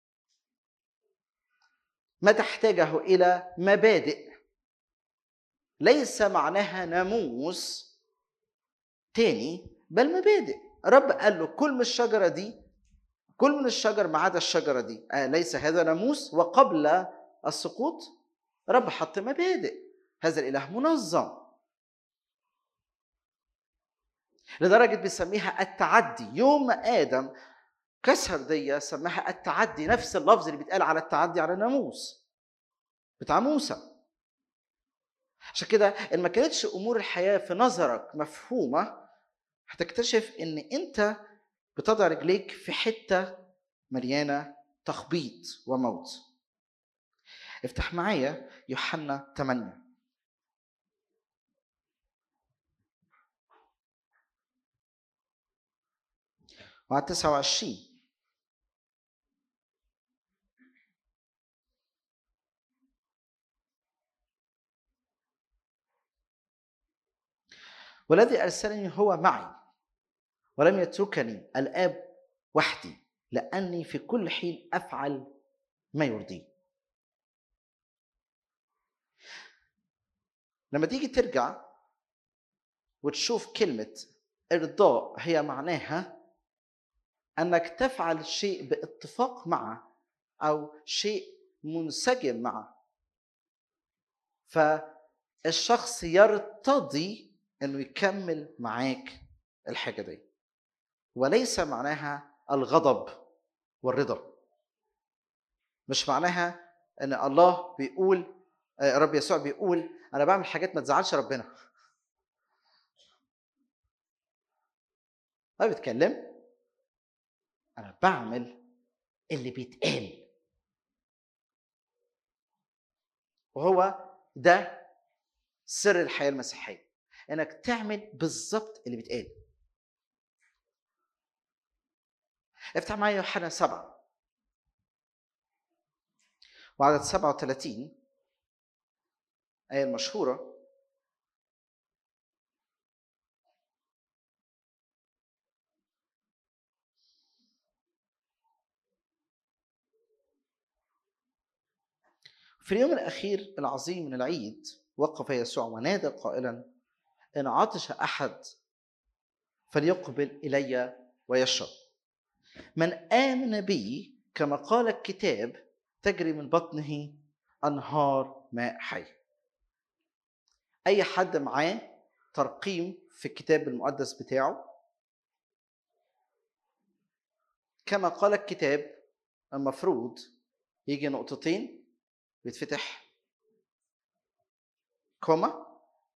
Speaker 2: ما تحتاجه الى مبادئ ليس معناها ناموس تاني بل مبادئ رب قال له كل من الشجرة دي كل من الشجر ما عدا الشجرة دي آه ليس هذا ناموس وقبل السقوط رب حط مبادئ هذا الإله منظم لدرجة بيسميها التعدي يوم ما آدم كسر دي سماها التعدي نفس اللفظ اللي بيتقال على التعدي على الناموس بتاع موسى عشان كده ان ما كانتش امور الحياه في نظرك مفهومه هتكتشف ان انت بتضع رجليك في حته مليانه تخبيط وموت افتح معايا يوحنا 8 وعلى 29 والذي أرسلني هو معي ولم يتركني الآب وحدي لأني في كل حين أفعل ما يرضيه لما تيجي ترجع وتشوف كلمة إرضاء هي معناها أنك تفعل شيء باتفاق معه أو شيء منسجم معه فالشخص يرتضي انه يكمل معاك الحاجه دي وليس معناها الغضب والرضا مش معناها ان الله بيقول آه، رب يسوع بيقول انا بعمل حاجات ما تزعلش ربنا ما بيتكلم انا بعمل اللي بيتقال وهو ده سر الحياه المسيحيه انك تعمل بالظبط اللي بيتقال افتح معايا يوحنا سبعة وعدد 37 آية المشهورة في اليوم الأخير العظيم من العيد وقف يسوع ونادى قائلا إن عطش أحد فليقبل إلي ويشرب من آمن بي كما قال الكتاب تجري من بطنه أنهار ماء حي أي حد معاه ترقيم في الكتاب المقدس بتاعه كما قال الكتاب المفروض يجي نقطتين بيتفتح كوما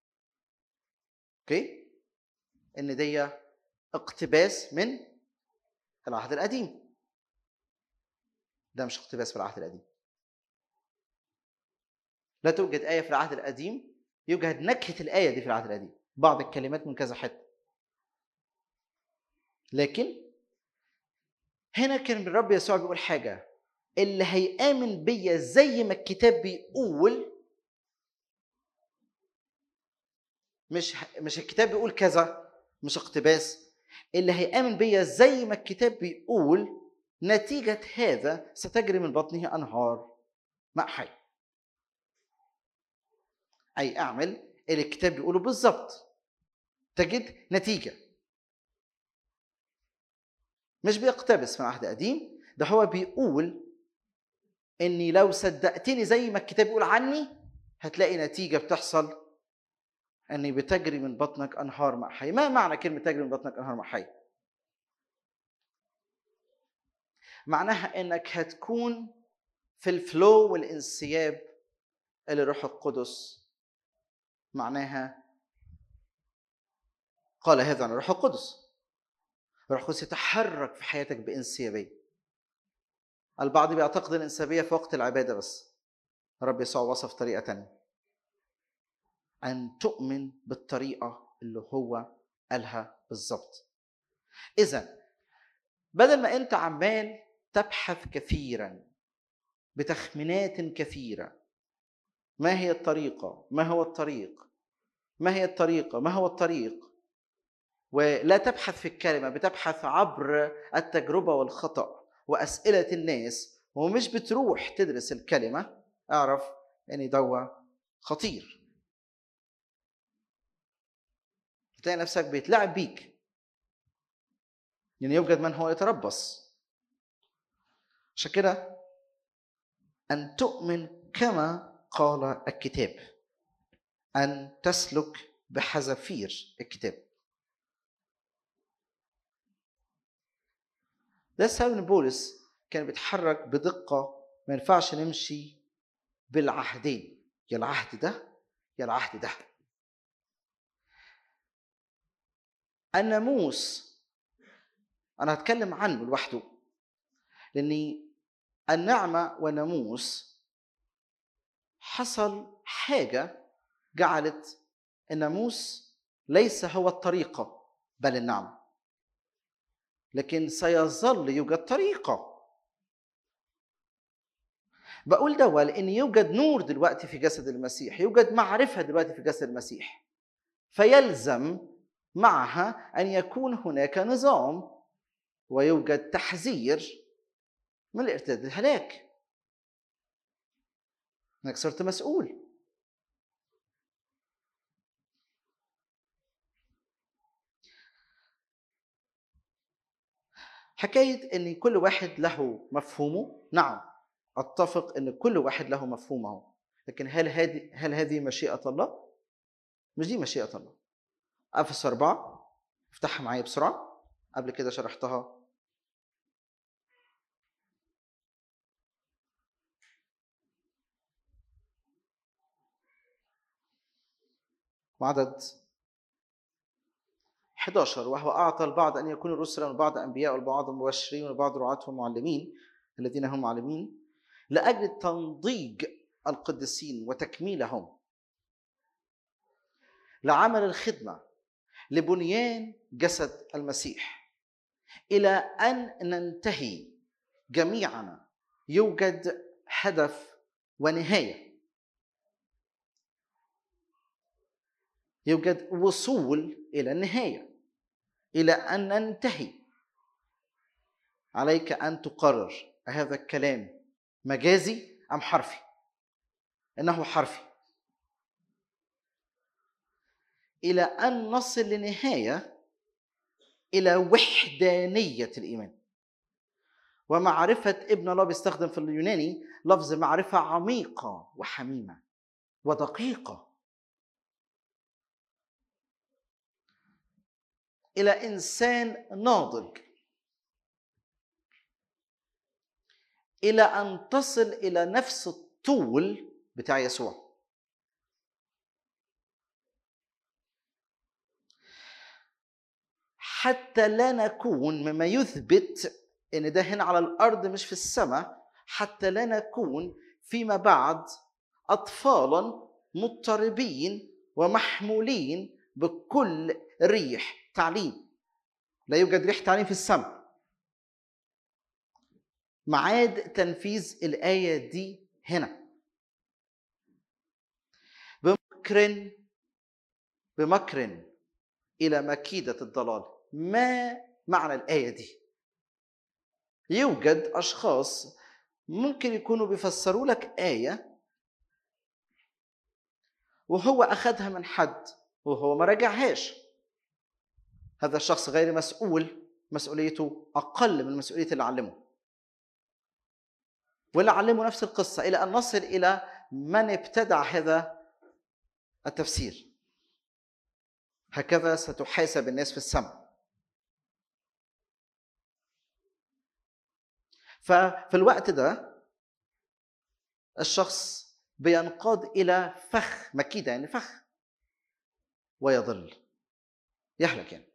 Speaker 2: اوكي ان دي اقتباس من العهد القديم ده مش اقتباس في العهد القديم لا توجد آية في العهد القديم يوجد نكهة الآية دي في العهد القديم بعض الكلمات من كذا حتة لكن هنا كان الرب يسوع بيقول حاجة اللي هيآمن بيا زي ما الكتاب بيقول مش مش الكتاب بيقول كذا مش اقتباس اللي هيآمن بيا زي ما الكتاب بيقول نتيجة هذا ستجري من بطنه أنهار ماء حي أي أعمل اللي الكتاب بيقوله بالظبط تجد نتيجة مش بيقتبس من عهد قديم ده هو بيقول اني لو صدقتني زي ما الكتاب بيقول عني هتلاقي نتيجه بتحصل اني بتجري من بطنك انهار ماء حي ما معنى كلمه تجري من بطنك انهار ماء حي معناها انك هتكون في الفلو والانسياب اللي الروح القدس معناها قال هذا عن الروح القدس الروح القدس يتحرك في حياتك بانسيابيه البعض بيعتقد الانسيابيه في وقت العباده بس رب يسوع وصف طريقه تانية ان تؤمن بالطريقه اللي هو قالها بالظبط اذا بدل ما انت عمال تبحث كثيرا بتخمينات كثيره ما هي الطريقه ما هو الطريق ما هي الطريقه ما هو الطريق ولا تبحث في الكلمه بتبحث عبر التجربه والخطا واسئله الناس ومش بتروح تدرس الكلمه اعرف ان دوا خطير تلاقي نفسك بيتلعب بيك يعني يوجد من هو يتربص عشان كده ان تؤمن كما قال الكتاب ان تسلك بحذافير الكتاب ده السبب ان بولس كان بيتحرك بدقه ما ينفعش نمشي بالعهدين يا العهد ده يا العهد ده الناموس انا هتكلم عنه لوحده لاني النعمه والناموس حصل حاجه جعلت الناموس ليس هو الطريقه بل النعمه لكن سيظل يوجد طريقه بقول ده لان يوجد نور دلوقتي في جسد المسيح يوجد معرفه دلوقتي في جسد المسيح فيلزم معها ان يكون هناك نظام ويوجد تحذير من الارتداد الهلاك انك صرت مسؤول حكايه ان كل واحد له مفهومه نعم اتفق ان كل واحد له مفهومه لكن هل هذه هل هذه مشيئه الله مش دي مشيئه الله افس أربعة افتحها معايا بسرعة قبل كده شرحتها وعدد 11 وهو أعطى البعض أن يكونوا رسلا والبعض أنبياء والبعض مبشرين والبعض رعاة ومعلمين الذين هم معلمين لأجل تنضيج القديسين وتكميلهم لعمل الخدمة لبنيان جسد المسيح إلى أن ننتهي جميعنا يوجد هدف ونهايه يوجد وصول الى النهايه الى ان ننتهي عليك ان تقرر هذا الكلام مجازي ام حرفي انه حرفي الى ان نصل لنهايه الى وحدانيه الايمان ومعرفه ابن الله بيستخدم في اليوناني لفظ معرفه عميقه وحميمه ودقيقه الى انسان ناضج الى ان تصل الى نفس الطول بتاع يسوع حتى لا نكون مما يثبت ان ده هنا على الارض مش في السماء حتى لا نكون فيما بعد اطفالا مضطربين ومحمولين بكل ريح تعليم لا يوجد ريح تعليم في السماء معاد تنفيذ الايه دي هنا بمكر بمكر الى مكيده الضلال ما معنى الايه دي يوجد اشخاص ممكن يكونوا بيفسروا لك ايه وهو اخذها من حد وهو ما راجعهاش هذا الشخص غير مسؤول مسؤوليته اقل من مسؤوليه اللي علمه واللي علمه نفس القصه الى ان نصل الى من ابتدع هذا التفسير هكذا ستحاسب الناس في السماء ففي الوقت ده الشخص بينقاد الى فخ مكيده يعني فخ ويضل يهلك يعني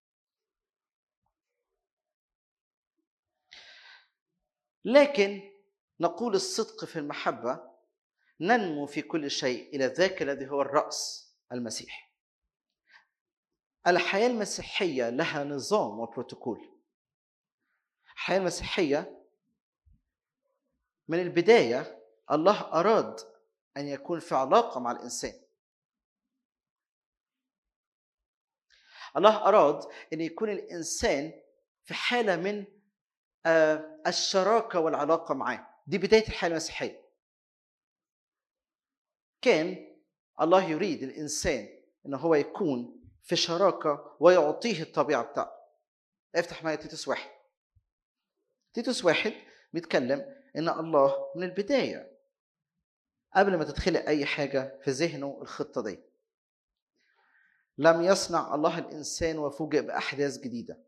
Speaker 2: لكن نقول الصدق في المحبه ننمو في كل شيء الى ذاك الذي هو الراس المسيح الحياه المسيحيه لها نظام وبروتوكول الحياه المسيحيه من البدايه الله اراد ان يكون في علاقه مع الانسان الله اراد ان يكون الانسان في حاله من الشراكه والعلاقه معاه دي بدايه الحياه المسيحيه كان الله يريد الانسان ان هو يكون في شراكه ويعطيه الطبيعه بتاعته افتح معايا تيتوس واحد تيتوس واحد بيتكلم ان الله من البدايه قبل ما تتخلق اي حاجه في ذهنه الخطه دي لم يصنع الله الانسان وفوجئ باحداث جديده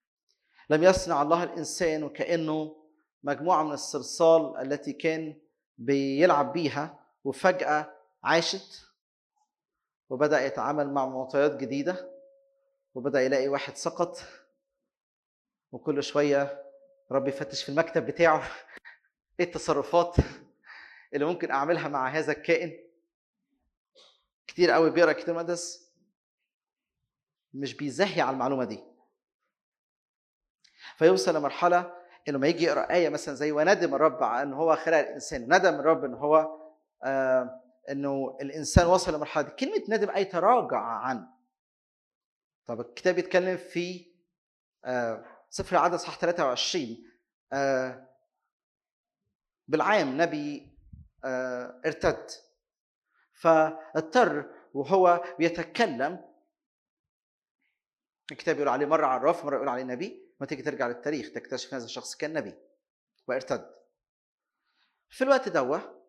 Speaker 2: لم يصنع الله الانسان وكانه مجموعه من الصلصال التي كان بيلعب بيها وفجاه عاشت وبدا يتعامل مع معطيات جديده وبدا يلاقي واحد سقط وكل شويه رب يفتش في المكتب بتاعه ايه التصرفات اللي ممكن اعملها مع هذا الكائن كتير قوي بيقرا كتاب المقدس مش بيزهي على المعلومه دي فيوصل لمرحله انه ما يجي يقرا ايه مثلا زي وندم الرب على ان هو خلق الانسان ندم الرب ان هو آه انه الانسان وصل لمرحله دي كلمه ندم اي تراجع عن طب الكتاب بيتكلم في آه سفر العدد صح 23 آه بالعام نبي آه ارتد فاضطر وهو بيتكلم الكتاب يقول عليه مره عراف مره يقول عليه نبي ما تيجي ترجع للتاريخ تكتشف هذا الشخص كان نبي وارتد في الوقت دوه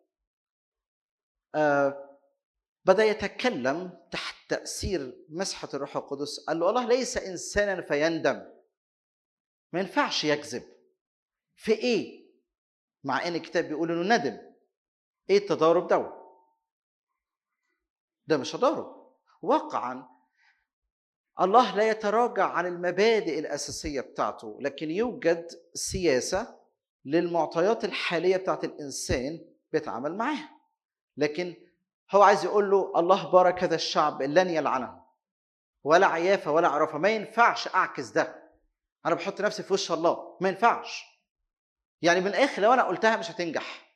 Speaker 2: آه بدا يتكلم تحت تاثير مسحه الروح القدس قال له الله ليس انسانا فيندم ما ينفعش يكذب في ايه مع ان الكتاب بيقول انه ندم ايه التضارب دوت ده مش تضارب واقعا الله لا يتراجع عن المبادئ الاساسيه بتاعته لكن يوجد سياسه للمعطيات الحاليه بتاعت الانسان بيتعامل معاها لكن هو عايز يقول له الله بارك هذا الشعب لن يلعنه ولا عيافه ولا عرفه ما ينفعش اعكس ده انا بحط نفسي في وش الله ما ينفعش يعني من الاخر لو انا قلتها مش هتنجح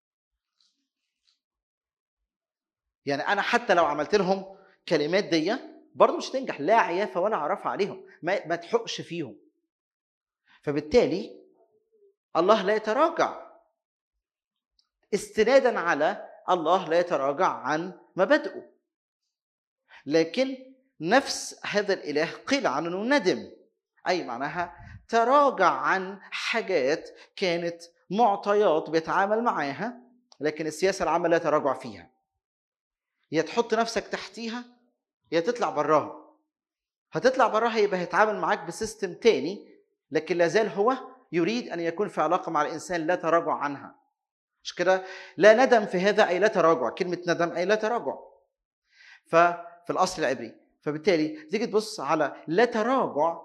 Speaker 2: يعني انا حتى لو عملت لهم كلمات دي برضه مش هتنجح لا عيافه ولا عرفه عليهم ما, ما تحقش فيهم فبالتالي الله لا يتراجع استنادا على الله لا يتراجع عن مبادئه لكن نفس هذا الاله قيل عنه انه ندم اي معناها تراجع عن حاجات كانت معطيات بيتعامل معاها لكن السياسه العامه لا تراجع فيها يا تحط نفسك تحتيها يا تطلع براها هتطلع براها يبقى هيتعامل معاك بسيستم تاني لكن لازال هو يريد ان يكون في علاقه مع الانسان لا تراجع عنها مش كده لا ندم في هذا اي لا تراجع كلمه ندم اي لا تراجع ففي الاصل العبري فبالتالي تيجي تبص على لا تراجع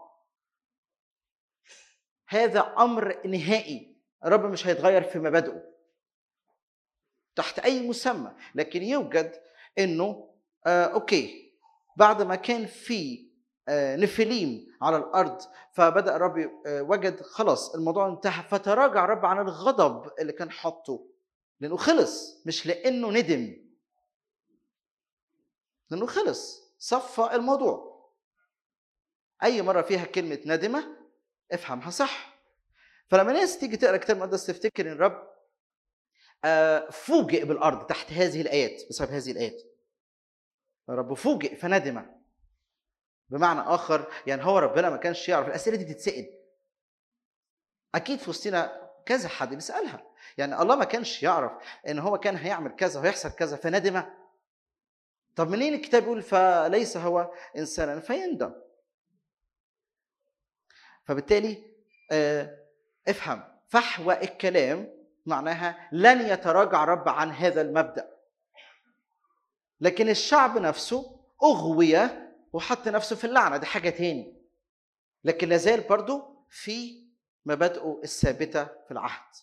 Speaker 2: هذا امر نهائي الرب مش هيتغير في مبادئه تحت اي مسمى لكن يوجد انه آه اوكي بعد ما كان في آه نفليم على الارض فبدا الرب آه وجد خلاص الموضوع انتهى فتراجع الرب عن الغضب اللي كان حاطه لانه خلص مش لانه ندم لانه خلص صفى الموضوع اي مره فيها كلمه ندمه افهمها صح فلما ناس تيجي تقرا كتاب المقدس تفتكر ان الرب فوجئ بالارض تحت هذه الايات بسبب هذه الايات الرب فوجئ فندم بمعنى اخر يعني هو ربنا ما كانش يعرف الاسئله دي بتتسال اكيد في وسطنا كذا حد بيسالها يعني الله ما كانش يعرف ان هو كان هيعمل كذا وهيحصل كذا فندم طب منين الكتاب يقول فليس هو انسانا فيندم فبالتالي افهم فحوى الكلام معناها لن يتراجع رب عن هذا المبدا لكن الشعب نفسه اغوي وحط نفسه في اللعنه دي حاجه تاني لكن لازال برضو في مبادئه الثابته في العهد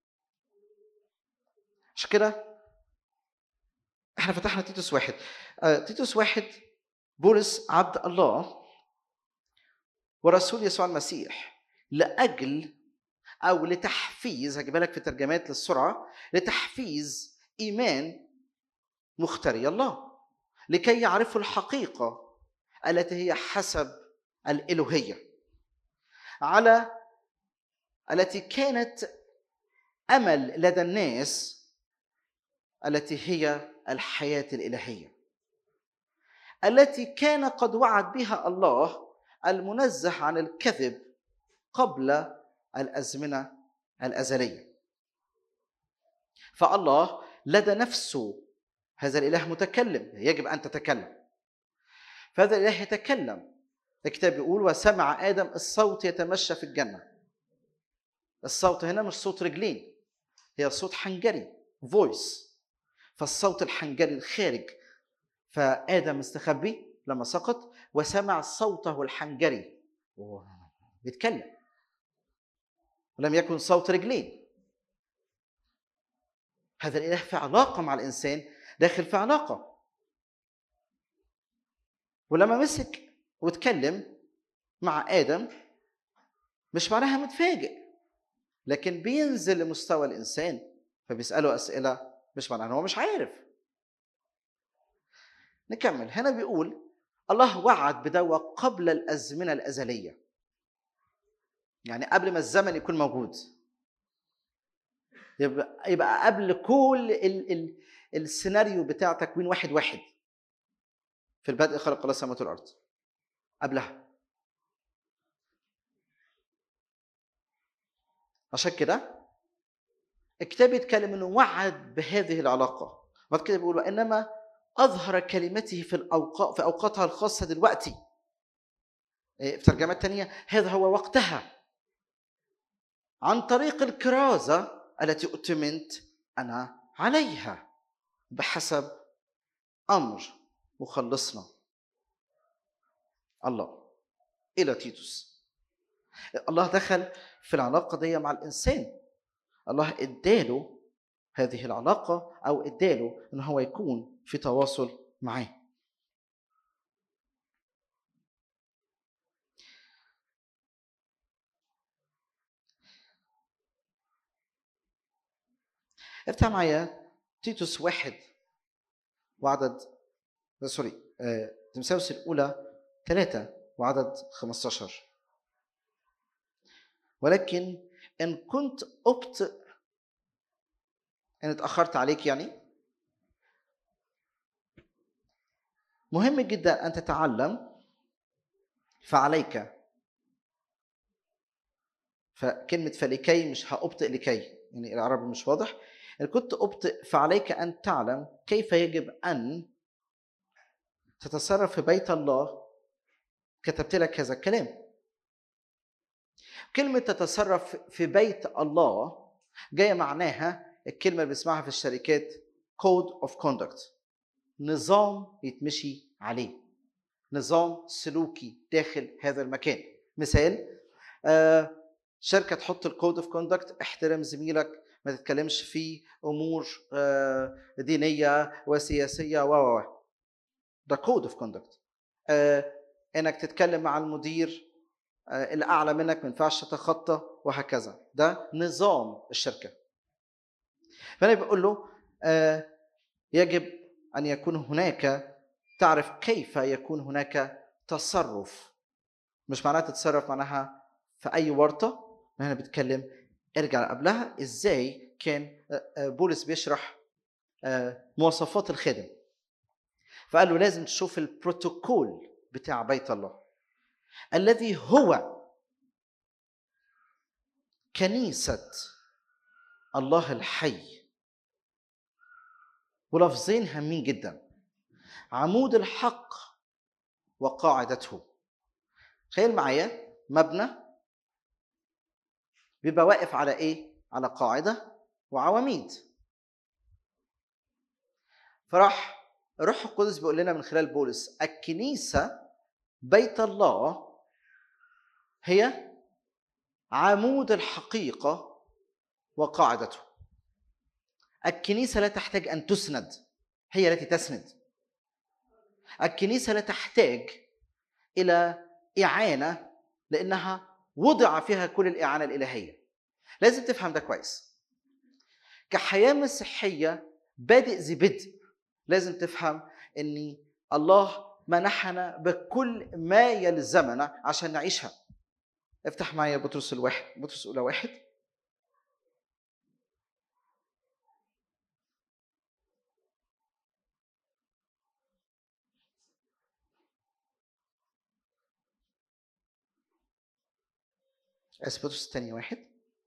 Speaker 2: عشان كده احنا فتحنا تيتوس واحد آه تيتوس واحد بولس عبد الله ورسول يسوع المسيح لاجل او لتحفيز هجيبها لك في ترجمات للسرعه لتحفيز ايمان مختاري الله لكي يعرفوا الحقيقه التي هي حسب الالوهيه على التي كانت امل لدى الناس التي هي الحياه الالهيه التي كان قد وعد بها الله المنزه عن الكذب قبل الازمنه الازليه فالله لدى نفسه هذا الاله متكلم يجب ان تتكلم فهذا الاله يتكلم الكتاب يقول وسمع ادم الصوت يتمشى في الجنه الصوت هنا مش صوت رجلين هي صوت حنجري فويس فالصوت الحنجري الخارج فادم استخبي لما سقط وسمع صوته الحنجري وهو بيتكلم ولم يكن صوت رجلين هذا الاله في علاقه مع الانسان داخل في علاقه ولما مسك واتكلم مع ادم مش معناها متفاجئ لكن بينزل لمستوى الانسان فبيساله اسئله مش معناها إن هو مش عارف نكمل هنا بيقول الله وعد بدوا قبل الازمنه الازليه يعني قبل ما الزمن يكون موجود يبقى يبقى قبل كل ال ال السيناريو بتاع تكوين واحد واحد في البدء خلق الله السماوات والارض قبلها عشان كده الكتاب يتكلم انه وعد بهذه العلاقه بعد كده بيقول وانما اظهر كلمته في الاوقات في اوقاتها الخاصه دلوقتي إيه، في ترجمات تانية هذا هو وقتها عن طريق الكرازة التي أؤتمنت أنا عليها بحسب أمر مخلصنا الله إلى تيتوس الله دخل في العلاقة دي مع الإنسان الله اداله هذه العلاقة أو اداله إن هو يكون في تواصل معاه افتح معايا تيتوس واحد وعدد آه، سوري آه، تمساوس الأولى ثلاثة وعدد 15 ولكن إن كنت أبطئ إن اتأخرت عليك يعني مهم جدا أن تتعلم فعليك فكلمة فلكي مش هأبطئ لكي يعني العربي مش واضح إن كنت أبطئ فعليك أن تعلم كيف يجب أن تتصرف في بيت الله كتبت لك هذا الكلام كلمة تتصرف في بيت الله جاية معناها الكلمة اللي بنسمعها في الشركات code of conduct نظام يتمشي عليه نظام سلوكي داخل هذا المكان مثال آه شركة تحط الكود اوف كوندكت احترم زميلك ما تتكلمش في امور آه، دينيه وسياسيه و و و ده كود اوف كوندكت انك تتكلم مع المدير آه، الاعلى منك ما ينفعش تتخطى وهكذا ده نظام الشركه فانا بقول له آه، يجب ان يكون هناك تعرف كيف يكون هناك تصرف مش معناها تتصرف معناها في اي ورطه هنا بيتكلم ارجع قبلها ازاي كان بولس بيشرح مواصفات الخادم فقال له لازم تشوف البروتوكول بتاع بيت الله الذي هو كنيسة الله الحي ولفظين هامين جدا عمود الحق وقاعدته تخيل معايا مبنى بيبقى واقف على ايه؟ على قاعده وعواميد. فراح الروح القدس بيقول لنا من خلال بولس الكنيسه بيت الله هي عمود الحقيقه وقاعدته. الكنيسه لا تحتاج ان تسند هي التي تسند. الكنيسه لا تحتاج الى اعانه لانها وضع فيها كل الإعانة الإلهية لازم تفهم ده كويس كحياة مسيحية بادئ ذي بدء لازم تفهم أن الله منحنا بكل ما يلزمنا عشان نعيشها افتح معايا بطرس الواحد بطرس الأولى واحد اسبوتوس الثانية واحد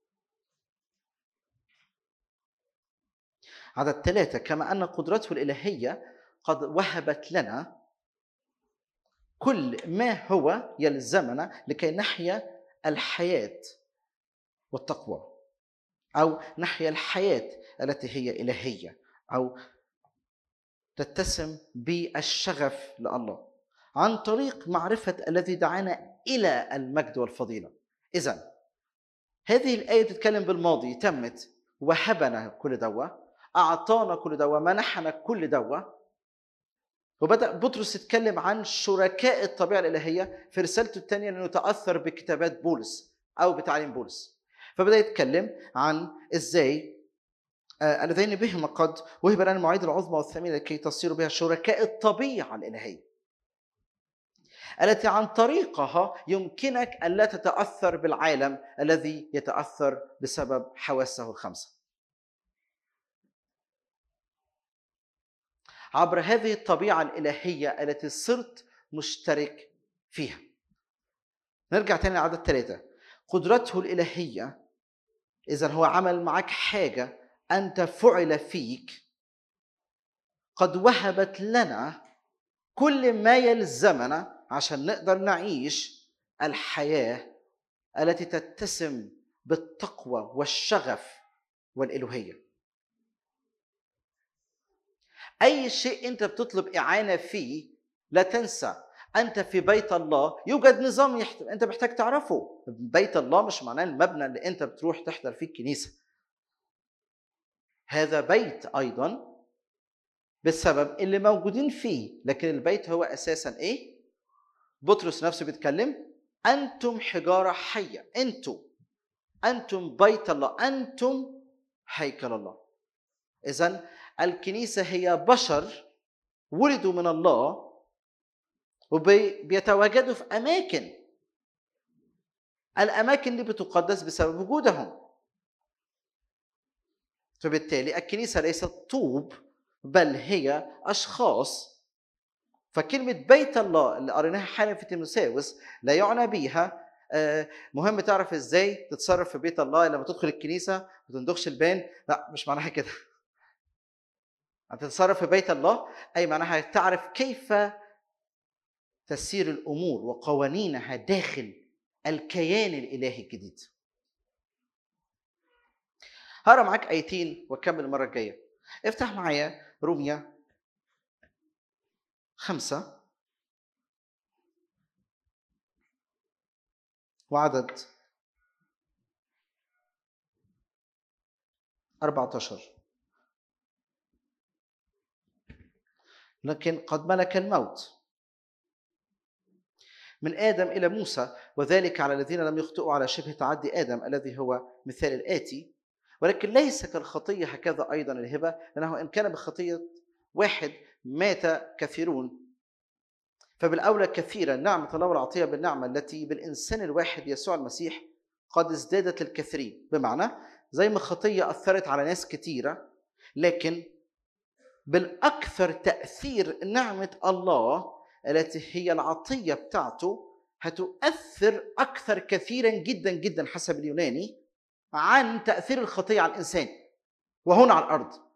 Speaker 2: عدد ثلاثة كما أن قدرته الإلهية قد وهبت لنا كل ما هو يلزمنا لكي نحيا الحياة والتقوى او نحيا الحياه التي هي الهيه او تتسم بالشغف لله عن طريق معرفه الذي دعانا الى المجد والفضيله اذا هذه الايه بتتكلم بالماضي تمت وهبنا كل دوا اعطانا كل دوا منحنا كل دوا وبدا بطرس يتكلم عن شركاء الطبيعه الالهيه في رسالته الثانيه لانه تاثر بكتابات بولس او بتعليم بولس فبدا يتكلم عن ازاي آه، اللذين بهما قد وهب لنا المواعيد العظمى والثمينه لكي تصيروا بها شركاء الطبيعه الالهيه التي عن طريقها يمكنك الا تتاثر بالعالم الذي يتاثر بسبب حواسه الخمسه عبر هذه الطبيعه الالهيه التي صرت مشترك فيها نرجع تاني لعدد ثلاثة قدرته الإلهية إذا هو عمل معك حاجة أنت فعل فيك قد وهبت لنا كل ما يلزمنا عشان نقدر نعيش الحياة التي تتسم بالتقوى والشغف والإلوهية أي شيء أنت بتطلب إعانة فيه لا تنسى أنت في بيت الله يوجد نظام يحت... أنت محتاج تعرفه بيت الله مش معناه المبنى اللي أنت بتروح تحضر فيه الكنيسة هذا بيت أيضا بالسبب اللي موجودين فيه لكن البيت هو أساسا إيه؟ بطرس نفسه بيتكلم أنتم حجارة حية أنتم أنتم بيت الله أنتم هيكل الله إذا الكنيسة هي بشر ولدوا من الله وبيتواجدوا في أماكن الأماكن دي بتقدس بسبب وجودهم فبالتالي الكنيسة ليست طوب بل هي أشخاص فكلمة بيت الله اللي قريناها حالا في تيموساوس لا يعنى بيها آه، مهم تعرف ازاي تتصرف في بيت الله لما تدخل الكنيسة ما تندخش البان لا مش معناها كده أن تتصرف في بيت الله أي معناها تعرف كيف تسير الأمور وقوانينها داخل الكيان الإلهي الجديد هقرا معاك ايتين واكمل المره الجايه افتح معايا روميا خمسة وعدد 14 لكن قد ملك الموت من آدم إلى موسى وذلك على الذين لم يخطئوا على شبه تعدي آدم الذي هو مثال الآتي ولكن ليس كالخطية هكذا أيضا الهبة لأنه إن كان بخطية واحد مات كثيرون فبالأولى كثيرا نعمة الله والعطية بالنعمة التي بالإنسان الواحد يسوع المسيح قد ازدادت للكثيرين بمعنى زي ما الخطية أثرت على ناس كثيرة لكن بالأكثر تأثير نعمة الله التي هي العطية بتاعته هتؤثر أكثر كثيرا جدا جدا حسب اليوناني عن تأثير الخطية على الإنسان وهنا على الأرض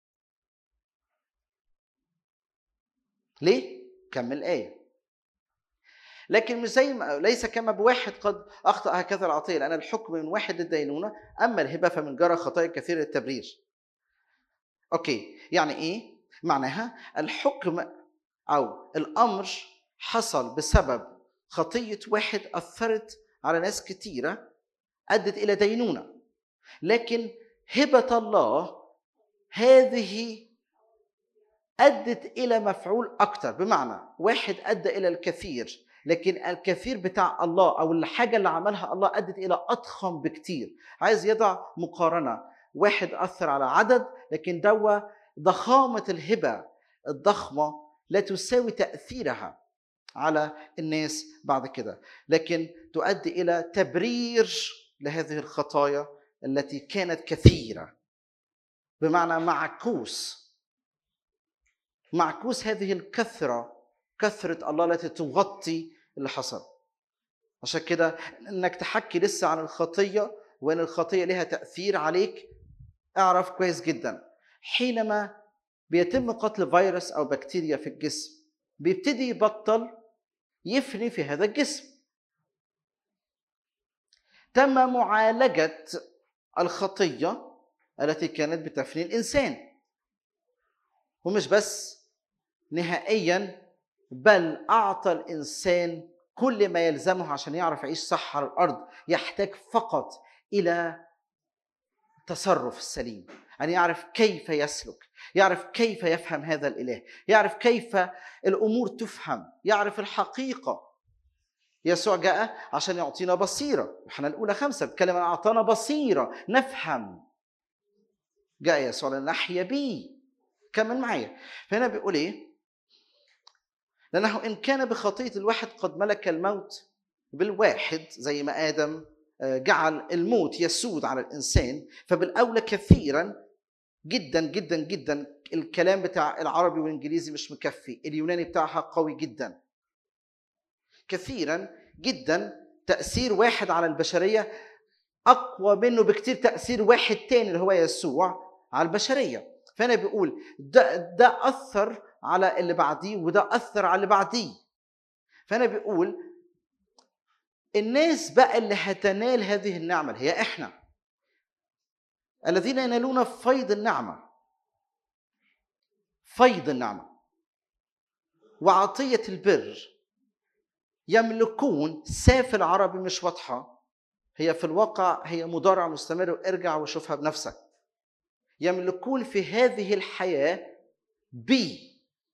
Speaker 2: ليه؟ كمل الآية لكن مش زي ما ليس كما بواحد قد أخطأ هكذا العطية لأن الحكم من واحد للدينونة أما الهبة فمن جرى خطايا كثير للتبرير أوكي يعني إيه؟ معناها الحكم أو الأمر حصل بسبب خطية واحد أثرت على ناس كثيرة أدت إلى دينونة لكن هبة الله هذه أدت إلى مفعول أكثر بمعنى واحد أدى إلى الكثير لكن الكثير بتاع الله أو الحاجة اللي عملها الله أدت إلى أضخم بكتير عايز يضع مقارنة واحد أثر على عدد لكن دوا ضخامة الهبة الضخمة لا تساوي تأثيرها على الناس بعد كده لكن تؤدي إلى تبرير لهذه الخطايا التي كانت كثيره بمعنى معكوس معكوس هذه الكثره كثره الله التي تغطي اللي حصل عشان كده انك تحكي لسه عن الخطيه وان الخطيه لها تاثير عليك اعرف كويس جدا حينما بيتم قتل فيروس او بكتيريا في الجسم بيبتدي يبطل يفني في هذا الجسم تم معالجه الخطيه التي كانت بتفني الانسان ومش بس نهائيا بل اعطى الانسان كل ما يلزمه عشان يعرف يعيش صح على الارض يحتاج فقط الى التصرف السليم ان يعرف كيف يسلك يعرف كيف يفهم هذا الاله يعرف كيف الامور تفهم يعرف الحقيقه يسوع جاء عشان يعطينا بصيره احنا الاولى خمسه بيتكلم عن اعطانا بصيره نفهم جاء يسوع لنحيا به كمل معايا فهنا بيقول ايه لانه ان كان بخطيه الواحد قد ملك الموت بالواحد زي ما ادم جعل الموت يسود على الانسان فبالاولى كثيرا جدا جدا جدا الكلام بتاع العربي والانجليزي مش مكفي اليوناني بتاعها قوي جدا كثيرا جدا تاثير واحد على البشريه اقوى منه بكتير تاثير واحد تاني اللي هو يسوع على البشريه فانا بيقول ده ده اثر على اللي بعديه وده اثر على اللي بعديه فانا بيقول الناس بقى اللي هتنال هذه النعمه اللي هي احنا الذين ينالون فيض النعمه فيض النعمه وعطيه البر يملكون ساف العربي مش واضحه هي في الواقع هي مضارع مستمر وارجع وشوفها بنفسك يملكون في هذه الحياه بي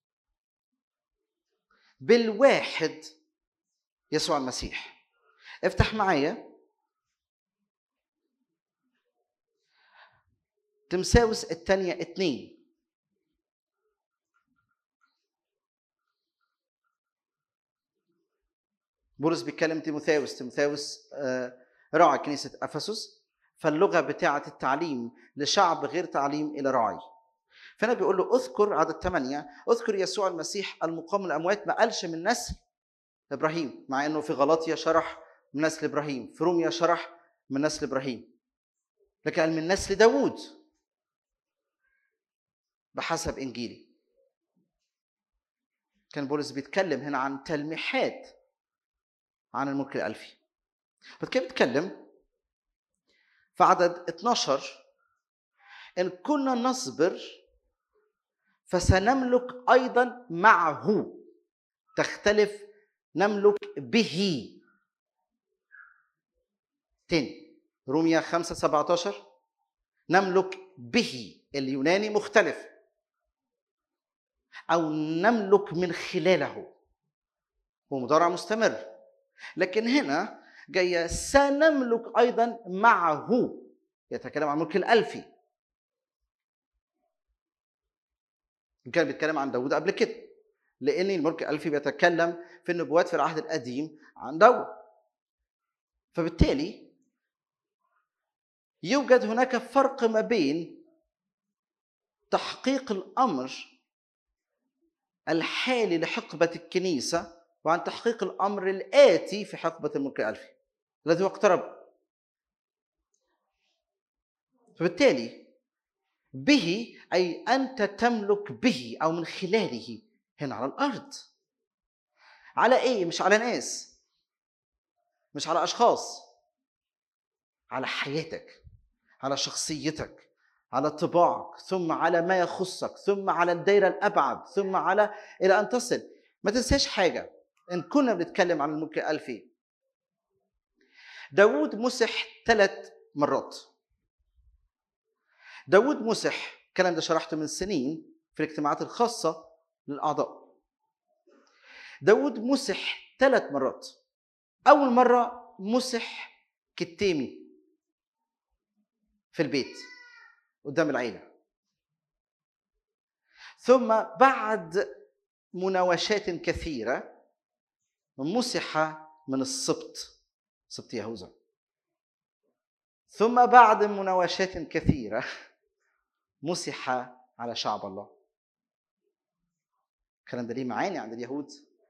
Speaker 2: بالواحد يسوع المسيح افتح معايا تمساوس الثانية اتنين بولس بيتكلم تيموثاوس تيموثاوس راعي كنيسة أفسس فاللغة بتاعة التعليم لشعب غير تعليم إلى راعي فأنا بيقول له اذكر عدد ثمانية اذكر يسوع المسيح المقام من الأموات ما قالش من نسل إبراهيم مع إنه في غلطية شرح من نسل إبراهيم في روميا شرح من نسل إبراهيم لكن قال من نسل داوود بحسب إنجيلي كان بولس بيتكلم هنا عن تلميحات عن الملك الألفي فكيف بيتكلم في عدد 12 إن كنا نصبر فسنملك أيضا معه تختلف نملك به تاني روميا 5 17 نملك به اليوناني مختلف أو نملك من خلاله هو مضارع مستمر لكن هنا جاية سنملك أيضا معه يتكلم عن الملك الألفي كان بيتكلم عن داود قبل كده لأن الملك الألفي بيتكلم في النبوات في العهد القديم عن داود فبالتالي يوجد هناك فرق ما بين تحقيق الأمر الحالي لحقبة الكنيسة وعن تحقيق الامر الاتي في حقبه الملك الالفي الذي هو اقترب فبالتالي به اي انت تملك به او من خلاله هنا على الارض على ايه مش على ناس مش على اشخاص على حياتك على شخصيتك على طباعك ثم على ما يخصك ثم على الدائره الابعد ثم على الى ان تصل ما تنساش حاجه ان كنا بنتكلم عن الملك الالفي داود مسح ثلاث مرات داود مسح الكلام ده شرحته من سنين في الاجتماعات الخاصة للأعضاء داود مسح ثلاث مرات أول مرة مسح كتيمي في البيت قدام العيلة ثم بعد مناوشات كثيره مسح من السبط سبط يهوذا ثم بعد مناوشات كثيرة مسح على شعب الله الكلام ده ليه معاني عند اليهود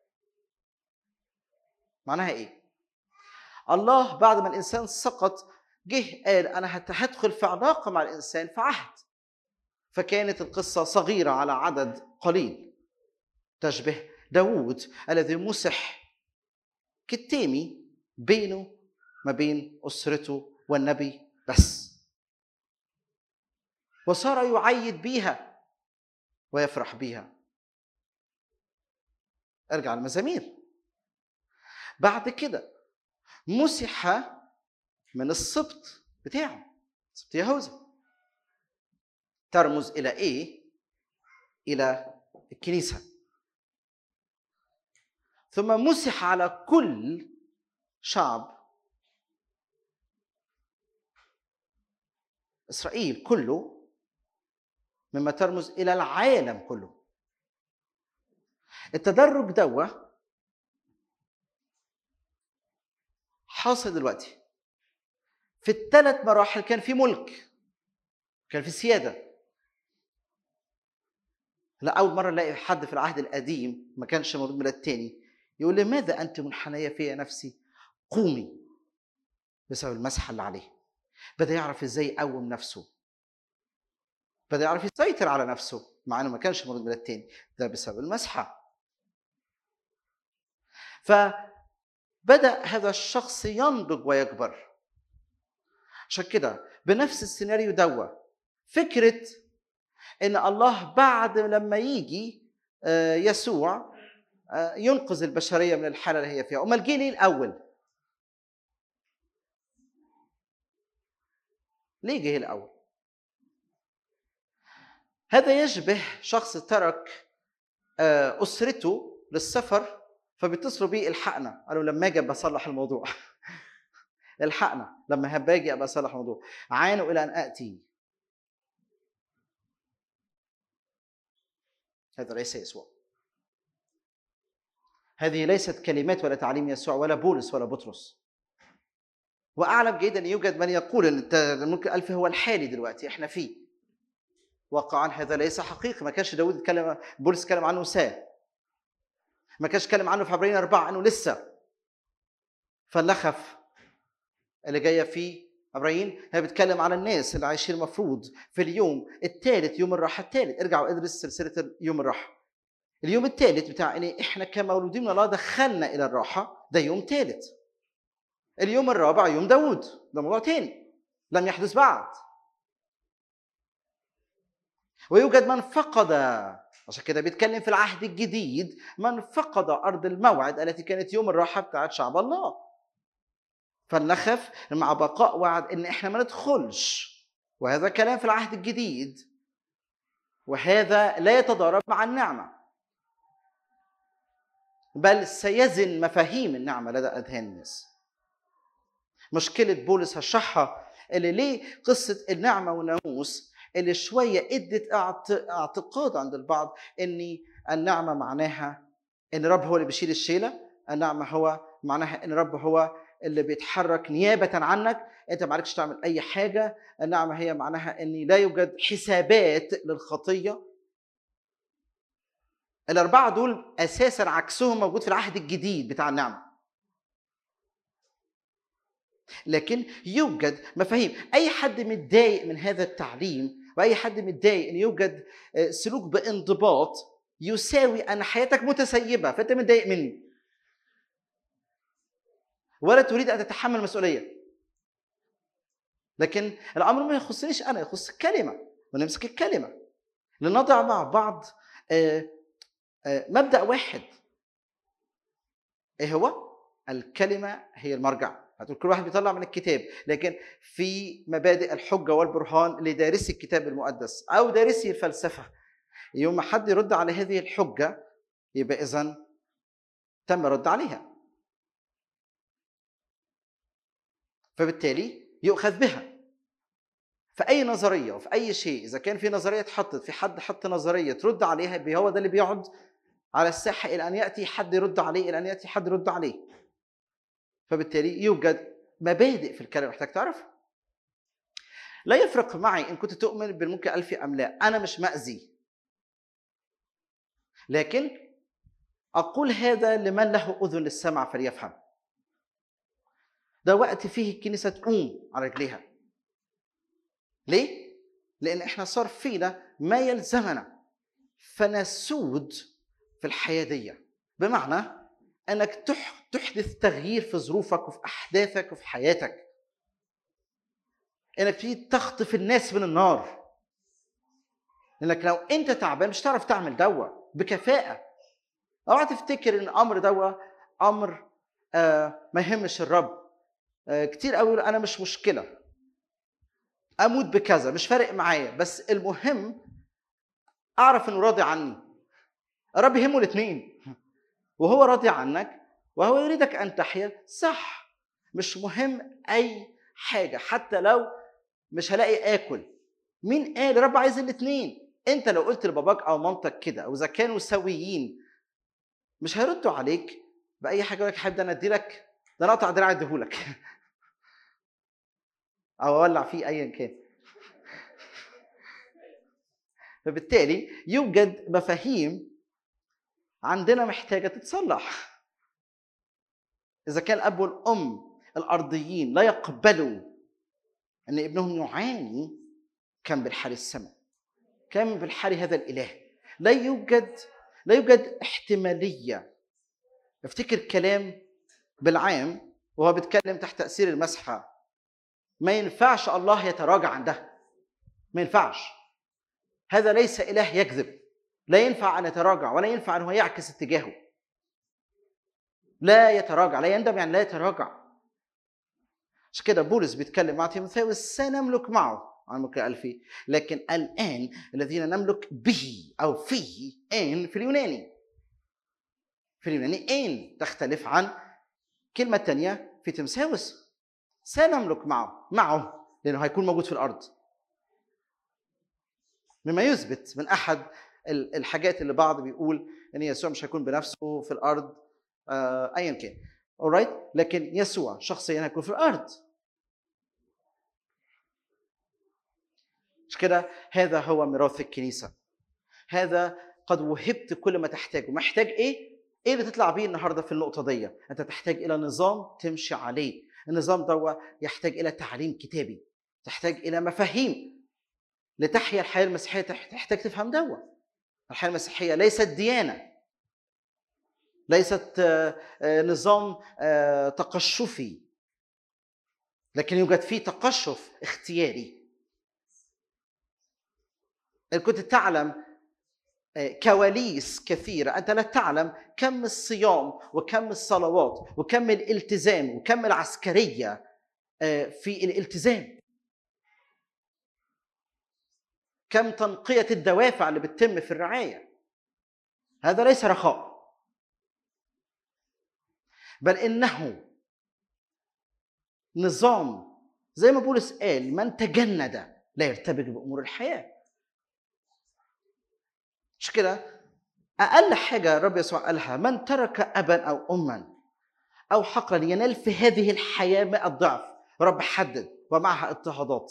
Speaker 2: معناها ايه الله بعد ما الانسان سقط جه قال انا هدخل في علاقه مع الانسان في عهد فكانت القصه صغيره على عدد قليل تشبه داوود الذي مسح كتامي بينه ما بين اسرته والنبي بس وصار يعيد بيها ويفرح بيها ارجع المزامير بعد كده مسح من السبط بتاعه سبط يهوذا ترمز الى ايه الى الكنيسه ثم مسح على كل شعب اسرائيل كله مما ترمز الى العالم كله التدرج دوا حاصل دلوقتي في الثلاث مراحل كان في ملك كان في سياده لا اول مره نلاقي حد في العهد القديم ما كانش مولود ميلاد تاني يقول لماذا انت منحنيه في نفسي قومي بسبب المسحه اللي عليه بدا يعرف ازاي يقوم نفسه بدا يعرف يسيطر على نفسه مع انه ما كانش مولود ميلاد تاني ده بسبب المسحه فبدا هذا الشخص ينضج ويكبر عشان كده بنفس السيناريو دوا فكره ان الله بعد لما يجي آه، يسوع آه، ينقذ البشريه من الحاله اللي هي فيها امال جه ليه الاول ليه جه الاول هذا يشبه شخص ترك آه، اسرته للسفر فبيتصلوا بيه الحقنا قالوا لما اجي بصلح الموضوع الحقنا لما باجي ابقى اصلح الموضوع عانوا الى ان اتي هذا ليس يسوع هذه ليست كلمات ولا تعليم يسوع ولا بولس ولا بطرس واعلم جيدا ان يوجد من يقول ان ممكن الف هو الحالي دلوقتي احنا فيه واقعا هذا ليس حقيقي ما كانش داود يتكلم بولس يتكلم عنه ساعه ما كانش يتكلم عنه في عبرين أربعة أنه لسه فالنخف اللي جاية فيه عبرين هي بتتكلم على الناس اللي عايشين المفروض في اليوم الثالث يوم الراحة الثالث ارجعوا ادرس سلسلة يوم الراحة اليوم الثالث بتاع ان احنا كمولودين من الله دخلنا الى الراحة ده يوم ثالث اليوم الرابع يوم داود ده موضوع تاني لم يحدث بعد ويوجد من فقد عشان كده بيتكلم في العهد الجديد من فقد ارض الموعد التي كانت يوم الراحه بتاعت شعب الله فلنخف مع بقاء وعد ان احنا ما ندخلش وهذا كلام في العهد الجديد وهذا لا يتضارب مع النعمه بل سيزن مفاهيم النعمه لدى اذهان الناس مشكله بولس هشرحها اللي ليه قصه النعمه والناموس اللي شويه ادت اعتقاد عند البعض ان النعمه معناها ان الرب هو اللي بيشيل الشيله النعمه هو معناها ان الرب هو اللي بيتحرك نيابه عنك انت ما عليكش تعمل اي حاجه النعمه هي معناها ان لا يوجد حسابات للخطيه الاربعه دول اساسا عكسهم موجود في العهد الجديد بتاع النعمه لكن يوجد مفاهيم اي حد متضايق من هذا التعليم واي حد متضايق ان يوجد سلوك بانضباط يساوي ان حياتك متسيبه فانت متضايق مني ولا تريد ان تتحمل مسؤوليه لكن الامر ما يخصنيش انا يخص الكلمه ونمسك الكلمه لنضع مع بعض مبدا واحد ايه هو الكلمه هي المرجع هتقول كل واحد بيطلع من الكتاب لكن في مبادئ الحجه والبرهان لدارسي الكتاب المقدس او دارسي الفلسفه يوم ما حد يرد على هذه الحجه يبقى اذا تم الرد عليها فبالتالي يؤخذ بها في اي نظريه وفي اي شيء اذا كان في نظريه اتحطت في حد حط نظريه ترد عليها يبقى هو ده اللي بيقعد على الساحه الى ان ياتي حد يرد عليه الى ان ياتي حد يرد عليه فبالتالي يوجد مبادئ في الكلام محتاج تعرفها لا يفرق معي ان كنت تؤمن بالممكن الفي ام لا انا مش ماذي لكن اقول هذا لمن له اذن للسمع فليفهم ده وقت فيه الكنيسه تقوم على رجليها ليه لان احنا صار فينا ما يلزمنا فنسود في الحياه دي بمعنى انك تحدث تغيير في ظروفك وفي احداثك وفي حياتك انك تيجي تخطف الناس من النار لانك لو انت تعبان مش هتعرف تعمل دوا بكفاءه اوعى تفتكر ان الامر دوا امر آه ما يهمش الرب آه كتير قوي انا مش مشكله اموت بكذا مش فارق معايا بس المهم اعرف انه راضي عني الرب يهمه الاثنين وهو راضي عنك وهو يريدك ان تحيا صح مش مهم اي حاجه حتى لو مش هلاقي اكل مين قال الرب عايز الاثنين انت لو قلت لباباك او مامتك كده او اذا كانوا سويين مش هيردوا عليك باي حاجه يقول لك حبيبي ده انا ادي لك ده انا اقطع دراعي اديهولك او اولع فيه ايا كان فبالتالي يوجد مفاهيم عندنا محتاجه تتصلح اذا كان الاب والام الارضيين لا يقبلوا ان ابنهم يعاني كم بالحال السماء كم بالحال هذا الاله لا يوجد لا يوجد احتماليه افتكر كلام بالعام وهو بيتكلم تحت تاثير المسحه ما ينفعش الله يتراجع عن ده ما ينفعش هذا ليس اله يكذب لا ينفع ان يتراجع ولا ينفع ان هو يعكس اتجاهه لا يتراجع لا يندم يعني لا يتراجع عشان كده بولس بيتكلم مع تيموثاوس سنملك معه عن ملك الألفي لكن الآن الذين نملك به أو فيه آن في اليوناني في اليوناني آن تختلف عن كلمة تانية في تيموثاوس سنملك معه معه لأنه هيكون موجود في الأرض مما يثبت من أحد الحاجات اللي بعض بيقول ان يسوع مش هيكون بنفسه في الارض آه ايا كان alright لكن يسوع شخصيا هيكون في الارض مش كده هذا هو ميراث الكنيسه هذا قد وهبت كل ما تحتاجه محتاج ايه ايه اللي تطلع بيه النهارده في النقطه دي انت تحتاج الى نظام تمشي عليه النظام ده يحتاج الى تعليم كتابي تحتاج الى مفاهيم لتحيا الحياه المسيحيه تحتاج تفهم دوا الحياه المسيحيه ليست ديانه ليست نظام تقشفي لكن يوجد فيه تقشف اختياري ان كنت تعلم كواليس كثيره انت لا تعلم كم الصيام وكم الصلوات وكم الالتزام وكم العسكريه في الالتزام كم تنقيه الدوافع اللي بتتم في الرعايه هذا ليس رخاء بل انه نظام زي ما بولس قال من تجند لا يرتبك بامور الحياه مش كده اقل حاجه الرب يسوع قالها من ترك ابا او اما او حقلا ينال في هذه الحياه 100 ضعف رب حدد ومعها اضطهادات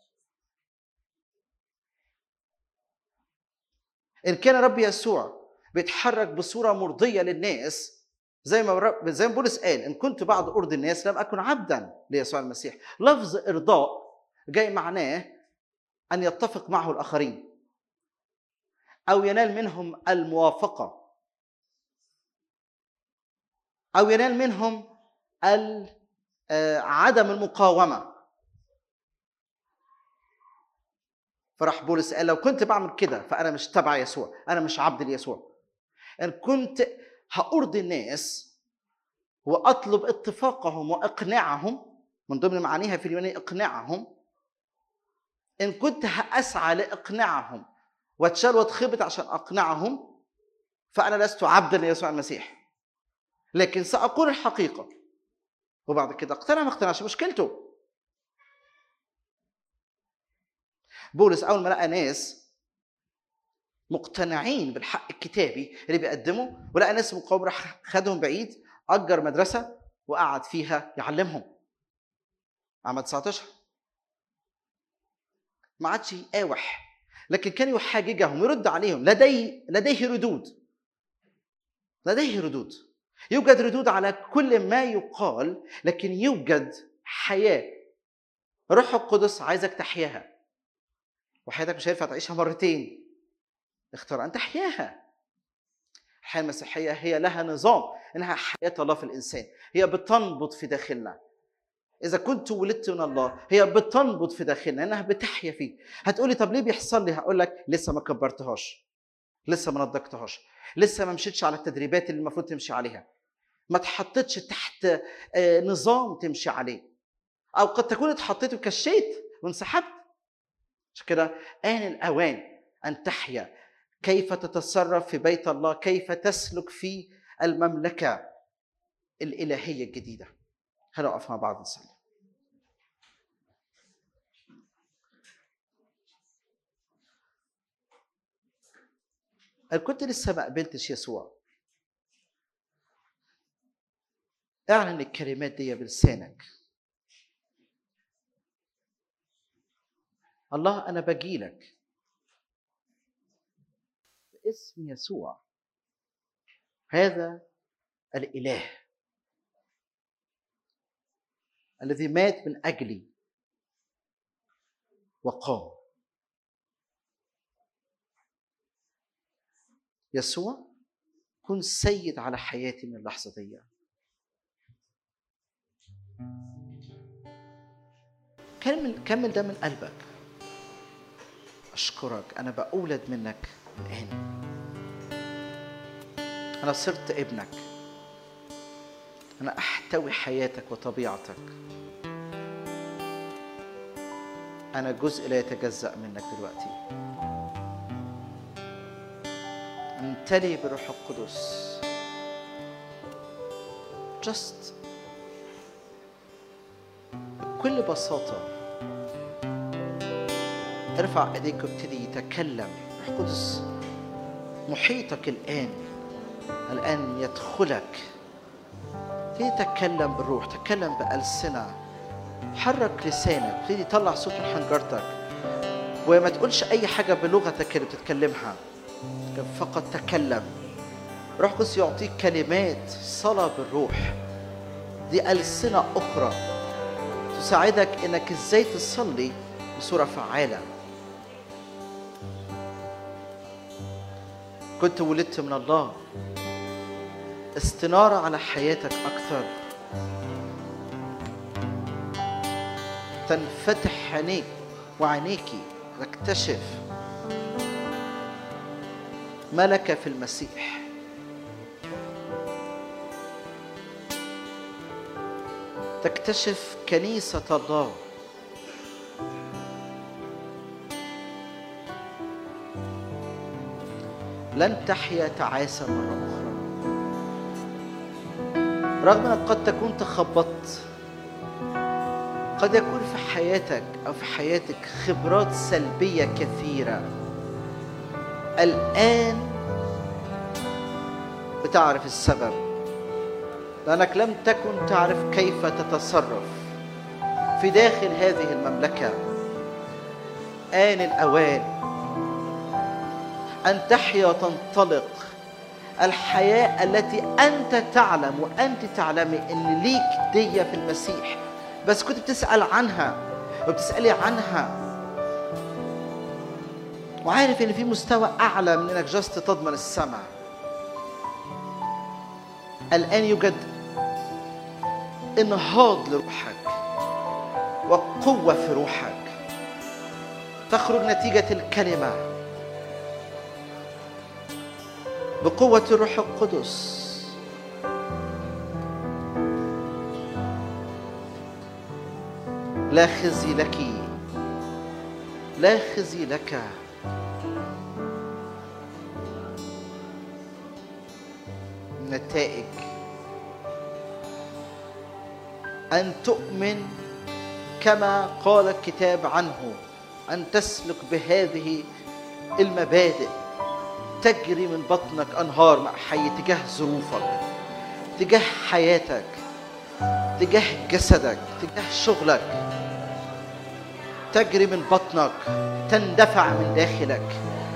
Speaker 2: ان كان رب يسوع بيتحرك بصوره مرضيه للناس زي ما رب زي ما بولس قال ان كنت بعد ارضي الناس لم اكن عبدا ليسوع المسيح لفظ ارضاء جاي معناه ان يتفق معه الاخرين او ينال منهم الموافقه او ينال منهم عدم المقاومه فراح بولس قال لو كنت بعمل كده فانا مش تبع يسوع انا مش عبد ليسوع ان كنت هارضي الناس واطلب اتفاقهم واقناعهم من ضمن معانيها في اليوناني اقناعهم ان كنت هاسعى لاقناعهم واتشال واتخبط عشان اقنعهم فانا لست عبدا ليسوع المسيح لكن ساقول الحقيقه وبعد كده اقتنع ما اقتنعش مشكلته بولس اول ما لقى ناس مقتنعين بالحق الكتابي اللي بيقدمه ولقى ناس مقاومه راح خدهم بعيد اجر مدرسه وقعد فيها يعلمهم عام 19 ما عادش يقاوح لكن كان يحاججهم يرد عليهم لديه لديه ردود لديه ردود يوجد ردود على كل ما يقال لكن يوجد حياه روح القدس عايزك تحياها وحياتك مش هينفع تعيشها مرتين اختار ان تحياها الحياه المسيحيه هي لها نظام انها حياه الله في الانسان هي بتنبض في داخلنا اذا كنت ولدت من الله هي بتنبض في داخلنا انها بتحيا فيه هتقولي طب ليه بيحصل لي هقول لك لسه ما كبرتهاش لسه ما نضجتهاش لسه ما مشيتش على التدريبات اللي المفروض تمشي عليها ما اتحطتش تحت آه، نظام تمشي عليه او قد تكون اتحطيت وكشيت وانسحبت عشان كده آن الأوان أن تحيا كيف تتصرف في بيت الله كيف تسلك في المملكة الإلهية الجديدة هنقف مع بعض نصلي أنا كنت لسه ما قابلتش يسوع اعلن الكلمات دي بلسانك الله انا بجيلك باسم يسوع هذا الاله الذي مات من اجلي وقام يسوع كن سيد على حياتي من اللحظه دي كمل كمل ده من قلبك أشكرك أنا بأولد منك الآن أنا صرت ابنك أنا أحتوي حياتك وطبيعتك أنا جزء لا يتجزأ منك دلوقتي امتلي بالروح القدس just بكل بساطة ارفع ايديك وابتدي تكلم روح القدس محيطك الآن الآن يدخلك ابتدي تتكلم بالروح تتكلم بألسنة حرك لسانك ابتدي طلع صوت من حنجرتك وما تقولش أي حاجة بلغتك اللي بتتكلمها فقط تكلم روح القدس يعطيك كلمات صلاة بالروح دي ألسنة أخرى تساعدك إنك إزاي تصلي بصورة فعالة كنت ولدت من الله استنارة على حياتك أكثر تنفتح عينيك وعينيكي تكتشف ما لك في المسيح تكتشف كنيسة الله لن تحيا تعاسة مرة أخرى رغم أنك قد تكون تخبطت قد يكون في حياتك أو في حياتك خبرات سلبية كثيرة الآن بتعرف السبب لأنك لم تكن تعرف كيف تتصرف في داخل هذه المملكة آن الأوان أن تحيا وتنطلق الحياة التي أنت تعلم وأنت تعلمي أن ليك دي في المسيح بس كنت بتسأل عنها وبتسألي عنها وعارف ان في مستوى اعلى من انك جاست تضمن السمع الان يوجد انهاض لروحك وقوه في روحك تخرج نتيجه الكلمه بقوه الروح القدس لا خزي لك لا خزي لك نتائج ان تؤمن كما قال الكتاب عنه ان تسلك بهذه المبادئ تجري من بطنك انهار مع حي تجاه ظروفك تجاه حياتك تجاه جسدك تجاه شغلك تجري من بطنك تندفع من داخلك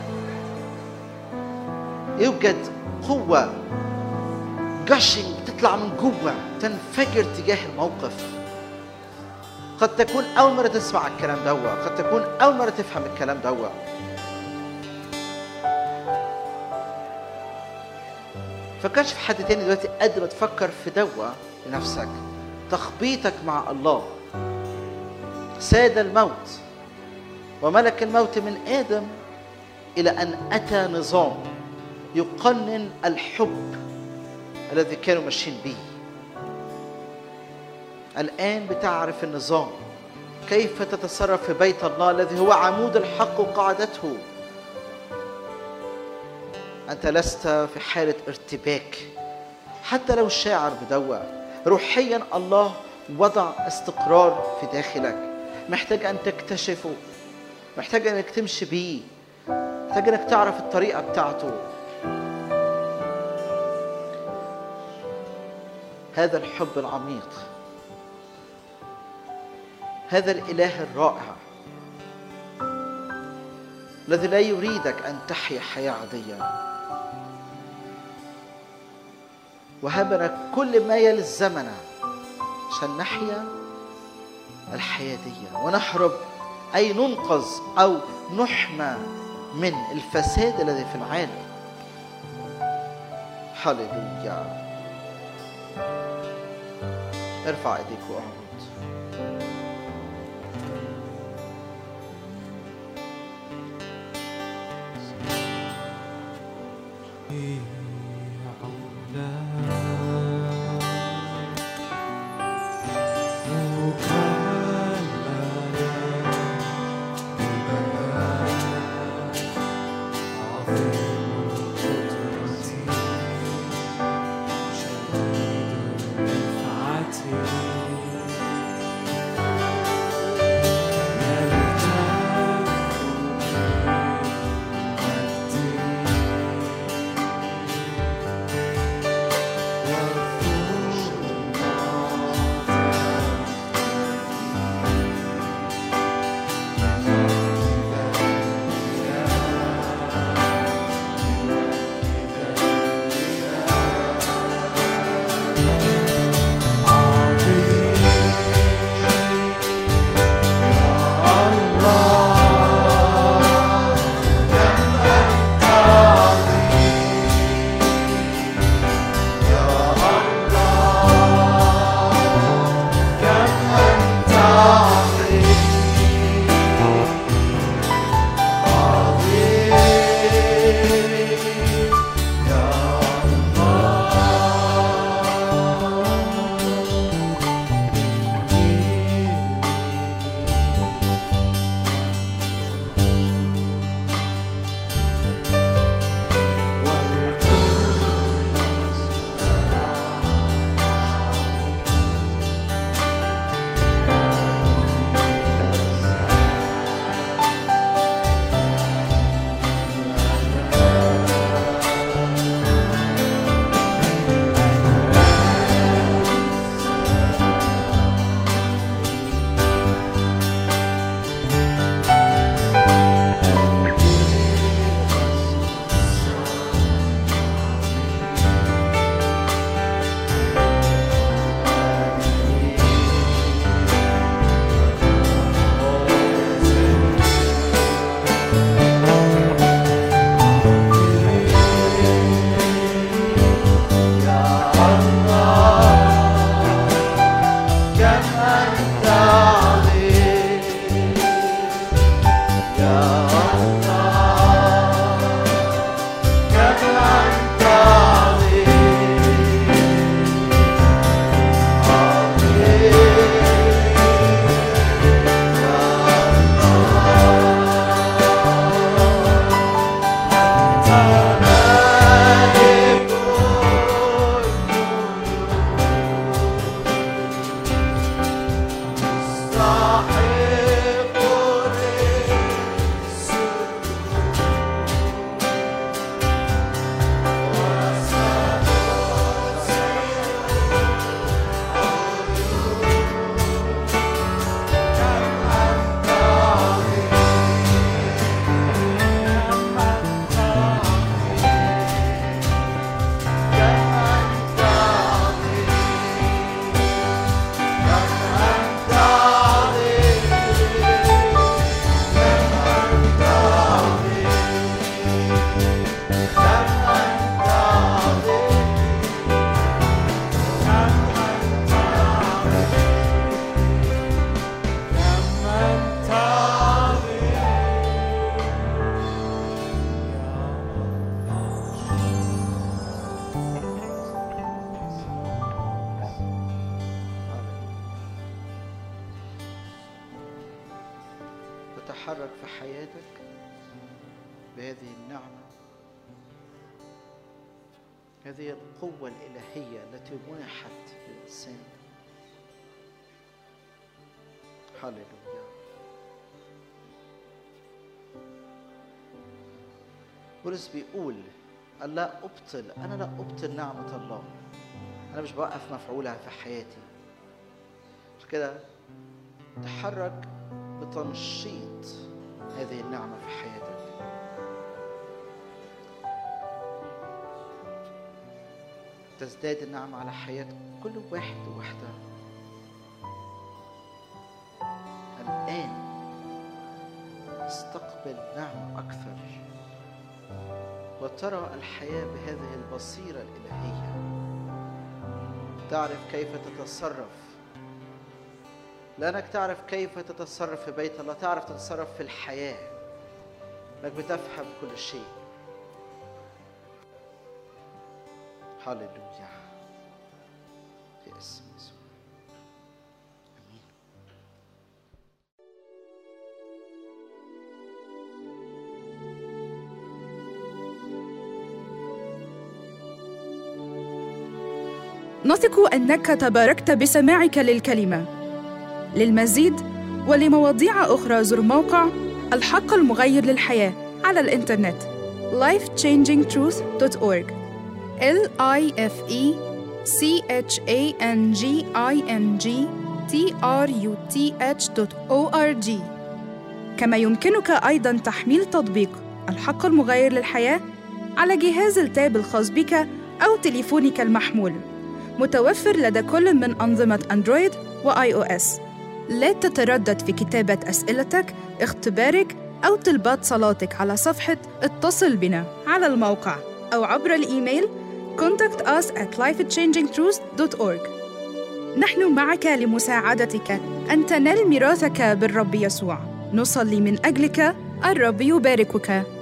Speaker 2: يوجد قوة جاشنج بتطلع من جوه تنفجر تجاه الموقف قد تكون أول مرة تسمع الكلام دوا قد تكون أول مرة تفهم الكلام دوا فكرش في حد تاني دلوقتي قد ما تفكر في دوا لنفسك تخبيطك مع الله ساد الموت وملك الموت من ادم الى ان اتى نظام يقنن الحب الذي كانوا ماشيين به الان بتعرف النظام كيف تتصرف في بيت الله الذي هو عمود الحق وقاعدته انت لست في حاله ارتباك حتى لو شاعر بدوى روحيا الله وضع استقرار في داخلك محتاج ان تكتشفه محتاج انك تمشي بيه محتاج انك تعرف الطريقه بتاعته هذا الحب العميق هذا الاله الرائع الذي لا يريدك ان تحيا حياه عاديه وهبنا كل ما يلزمنا عشان نحيا الحياه دي ونهرب اي ننقذ او نحمى من الفساد الذي في العالم هللويا ارفع ايديك واعبد تتحرك في حياتك بهذه النعمة هذه القوة الإلهية التي منحت للإنسان هللويا بولس بيقول قال لا أبطل أنا لا أبطل نعمة الله أنا مش بوقف مفعولها في حياتي عشان كده تحرك بتنشيط هذه النعمة في حياتك تزداد النعمة على حياة كل واحد وواحدة الآن استقبل نعمة أكثر وترى الحياة بهذه البصيرة الإلهية تعرف كيف تتصرف لأنك تعرف كيف تتصرف في بيت الله تعرف تتصرف في الحياة انك بتفهم كل شيء هللويا في اسم يسوع امين
Speaker 1: نثق انك تباركت بسماعك للكلمه للمزيد ولمواضيع اخرى زر موقع الحق المغير للحياه على الانترنت lifechangingtruth.org l i f e c h a n g i n g t r u t h o r g كما يمكنك ايضا تحميل تطبيق الحق المغير للحياه على جهاز التاب الخاص بك او تليفونك المحمول متوفر لدى كل من أنظمة أندرويد وآي أو إس. لا تتردد في كتابة أسئلتك، اختبارك أو طلبات صلاتك على صفحة اتصل بنا على الموقع أو عبر الإيميل contact us at lifechangingtruth.org نحن معك لمساعدتك أن تنال ميراثك بالرب يسوع نصلي من أجلك الرب يباركك